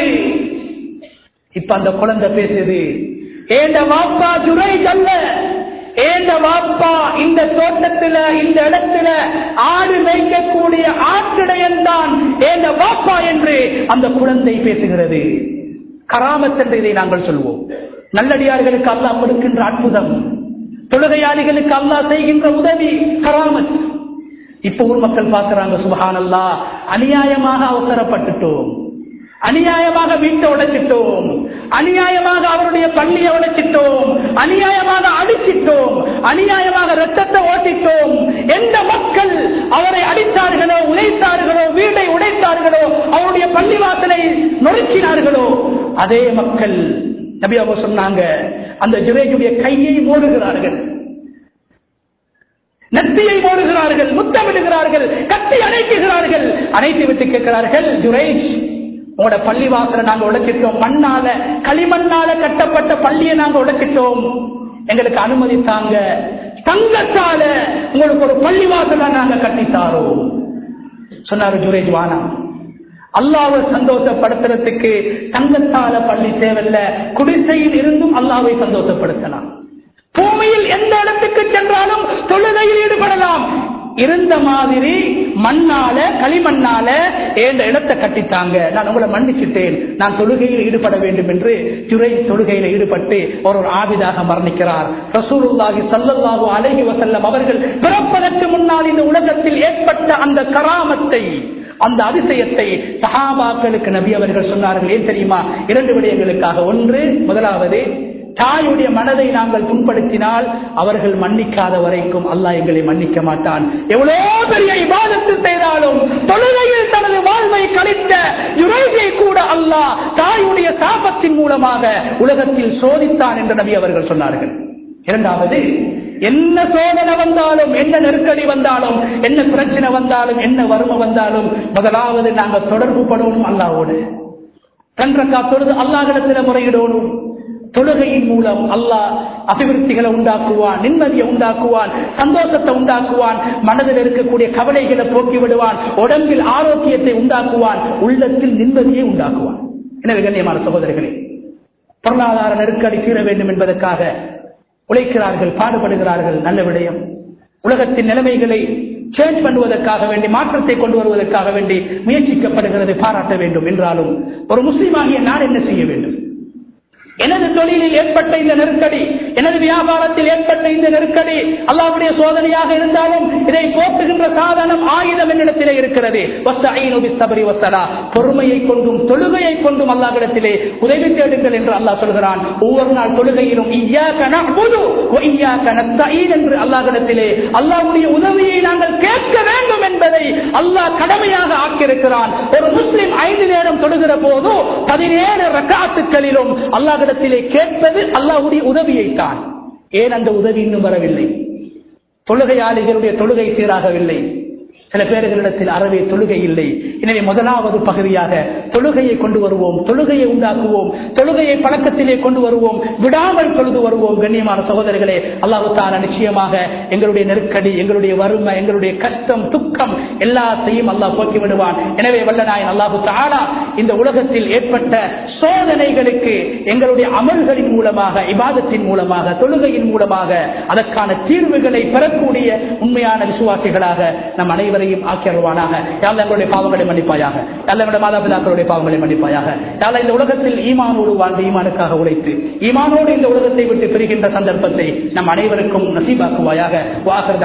இப்ப அந்த குழந்தை பேசுது ஏண்ட வாப்பா ஜுரை அல்ல ஏண்ட வாப்பா இந்த தோட்டத்துல இந்த இடத்துல ஆடு மேய்க்கக்கூடிய ஆட்டிடையன் தான் ஏண்ட வாப்பா என்று அந்த குழந்தை பேசுகிறது கராமத் என்று இதை நாங்கள் சொல்வோம் நல்லடியார்களுக்கு அல்லாஹ் கொடுக்கின்ற அற்புதம் தொழுகையாளிகளுக்கு அல்லாஹ் செய்கின்ற உதவி கராமத் இப்ப ஊர் மக்கள் பார்க்கிறாங்க சுபஹானல்லா அநியாயமாக அவசரப்பட்டுட்டோம் அநியாயமாக வீட்டை உடைச்சிட்டோம் அநியாயமாக அவருடைய பள்ளியை உடைச்சிட்டோம் அநியாயமாக அடிச்சிட்டோம் அநியாயமாக ரத்தத்தை ஓட்டிட்டோம் எந்த மக்கள் அவரை அடித்தார்களோ உழைத்தார்களோ வீட்டை உடைத்தார்களோ அவருடைய பள்ளிவாசலை நொறுக்கினார்களோ அதே மக்கள் நபி அவங்க சொன்னாங்க அந்த ஜுரேஜுடைய கையை மூடுகிறார்கள் நெத்தியை மூடுகிறார்கள் முத்தமிடுகிறார்கள் கட்டி அணைக்குகிறார்கள் அணைத்து விட்டு கேட்கிறார்கள் ஜுரேஜ் உங்களோட பள்ளி வாசலை நாங்க உடைச்சிட்டோம் மண்ணால களிமண்ணால கட்டப்பட்ட பள்ளியை நாங்க உடைச்சிட்டோம் எங்களுக்கு அனுமதித்தாங்க தங்கத்தால உங்களுக்கு ஒரு பள்ளி வாசலை நாங்க கட்டித்தாரோம் சொன்னாரு ஜுரேஜ் வானா அல்லாவை சந்தோஷப்படுத்துறதுக்கு தங்கத்தால பள்ளி தேவையில்ல குடிசையில் இருந்தும் அல்லாவை சந்தோஷப்படுத்தலாம் பூமியில் எந்த இடத்துக்கு சென்றாலும் தொழுகையில் ஈடுபடலாம் இருந்த மாதிரி மண்ணால களிமண்ணால என்ற இடத்தை கட்டித்தாங்க நான் உங்களை மன்னிச்சிட்டேன் நான் தொழுகையில் ஈடுபட வேண்டும் என்று துறை தொழுகையில் ஈடுபட்டு ஒரு ஒரு ஆவிதாக மரணிக்கிறார் ரசூலுல்லாஹி ஸல்லல்லாஹு அலைஹி வஸல்லம் அவர்கள் பிறப்பதற்கு முன்னால் இந்த உலகத்தில் ஏற்பட்ட அந்த கராமத்தை அந்த அதிசயத்தை சஹாபாக்களுக்கு நபி அவர்கள் சொன்னார்கள் ஏன் தெரியுமா இரண்டு விடயங்களுக்காக ஒன்று முதலாவது தாயுடைய மனதை நாங்கள் புண்படுத்தினால் அவர்கள் மன்னிக்காத வரைக்கும் அல்லாஹ் எங்களை மன்னிக்க மாட்டான் எவ்வளவு பெரிய இபாதத்து செய்தாலும் தொழுகையில் தனது வாழ்வை கழித்த யுரைதை கூட அல்லாஹ் தாயுடைய சாபத்தின் மூலமாக உலகத்தில் சோதித்தான் என்று நபி அவர்கள் சொன்னார்கள் இரண்டாவது என்ன சோதனை வந்தாலும் என்ன நெருக்கடி வந்தாலும் என்ன பிரச்சனை வந்தாலும் என்ன வறுமை வந்தாலும் முதலாவது நாங்கள் தொடர்பு படணும் அல்லாவோடு கன்றக்கா தொழுது அல்லாஹிடத்தில் முறையிடணும் தொழுகையின் மூலம் அல்லாஹ் அபிவிருத்திகளை உண்டாக்குவான் நிம்மதியை உண்டாக்குவான் சந்தோஷத்தை உண்டாக்குவான் மனதில் இருக்கக்கூடிய கவலைகளை போக்கி விடுவான் உடம்பில் ஆரோக்கியத்தை உண்டாக்குவான் உள்ளத்தில் நிம்மதியை உண்டாக்குவான் எனவே கண்ணியமான சகோதரர்களே பொருளாதார நெருக்கடி தீர வேண்டும் என்பதற்காக உழைக்கிறார்கள் பாடுபடுகிறார்கள் நல்ல விடயம் உலகத்தின் நிலைமைகளை சேஞ்ச் பண்ணுவதற்காக வேண்டி மாற்றத்தை கொண்டு வருவதற்காக வேண்டி முயற்சிக்கப்படுகிறது பாராட்ட வேண்டும் என்றாலும் ஒரு முஸ்லீமாகிய நான் என்ன செய்ய வேண்டும் எனது தொழிலில் ஏற்பட்ட இந்த நெருக்கடி எனது வியாபாரத்தில் ஏற்பட்ட இந்த நெருக்கடி அல்லாவுடைய சோதனையாக இருந்தாலும் இதை போக்குகின்ற சாதனம் ஆயுதம் என்னிடத்திலே இருக்கிறது பொறுமையை கொண்டும் தொழுகையை கொண்டும் அல்லாஹிடத்திலே உதவி தேடுங்கள் என்று அல்லாஹ் சொல்கிறான் ஒவ்வொரு நாள் தொழுகையிலும் என்று அல்லாஹிடத்திலே அல்லாஹுடைய உதவியை நாங்கள் கேட்க வேண்டும் என்பதை அல்லாஹ் கடமையாக ஆக்கியிருக்கிறான் ஒரு முஸ்லிம் ஐந்து நேரம் தொழுகிற போது பதினேழு ரக்காத்துக்களிலும் அல்லாஹிடத்திலே கேட்பது அல்லாஹுடைய உதவியை தான் ஏன் அந்த உதவி இன்னும் வரவில்லை தொழுகையாளிகளுடைய தொழுகை சீராகவில்லை சில பேர்களிடத்தில் அறவே தொழுகை இல்லை எனவே முதலாவது பகுதியாக தொழுகையை கொண்டு வருவோம் தொழுகையை உண்டாக்குவோம் தொழுகையை பழக்கத்திலே கொண்டு வருவோம் விடாமல் தொழுது வருவோம் கண்ணியமான சகோதரர்களே அல்லாஹு தான நிச்சயமாக எங்களுடைய நெருக்கடி எங்களுடைய வறுமை எங்களுடைய கஷ்டம் துக்கம் எல்லாத்தையும் அல்லாஹ் போக்கி விடுவான் எனவே வல்லநாயன் அல்லாஹு தாலா இந்த உலகத்தில் ஏற்பட்ட சோதனைகளுக்கு எங்களுடைய அமல்களின் மூலமாக இபாதத்தின் மூலமாக தொழுகையின் மூலமாக அதற்கான தீர்வுகளை பெறக்கூடிய உண்மையான விசுவாசிகளாக நம் அனைவரும் அனைவரையும் ஆக்கியருவானாக யாழ் எங்களுடைய பாவங்களை மன்னிப்பாயாக யாழ் எங்களுடைய மாதாபிதாக்களுடைய பாவங்களை மன்னிப்பாயாக யாழ் இந்த உலகத்தில் ஈமானோடு வாழ்ந்து ஈமானுக்காக உழைத்து ஈமானோடு இந்த உலகத்தை விட்டு பிரிகின்ற சந்தர்ப்பத்தை நம் அனைவருக்கும் நசீபாக்குவாயாக வாகர்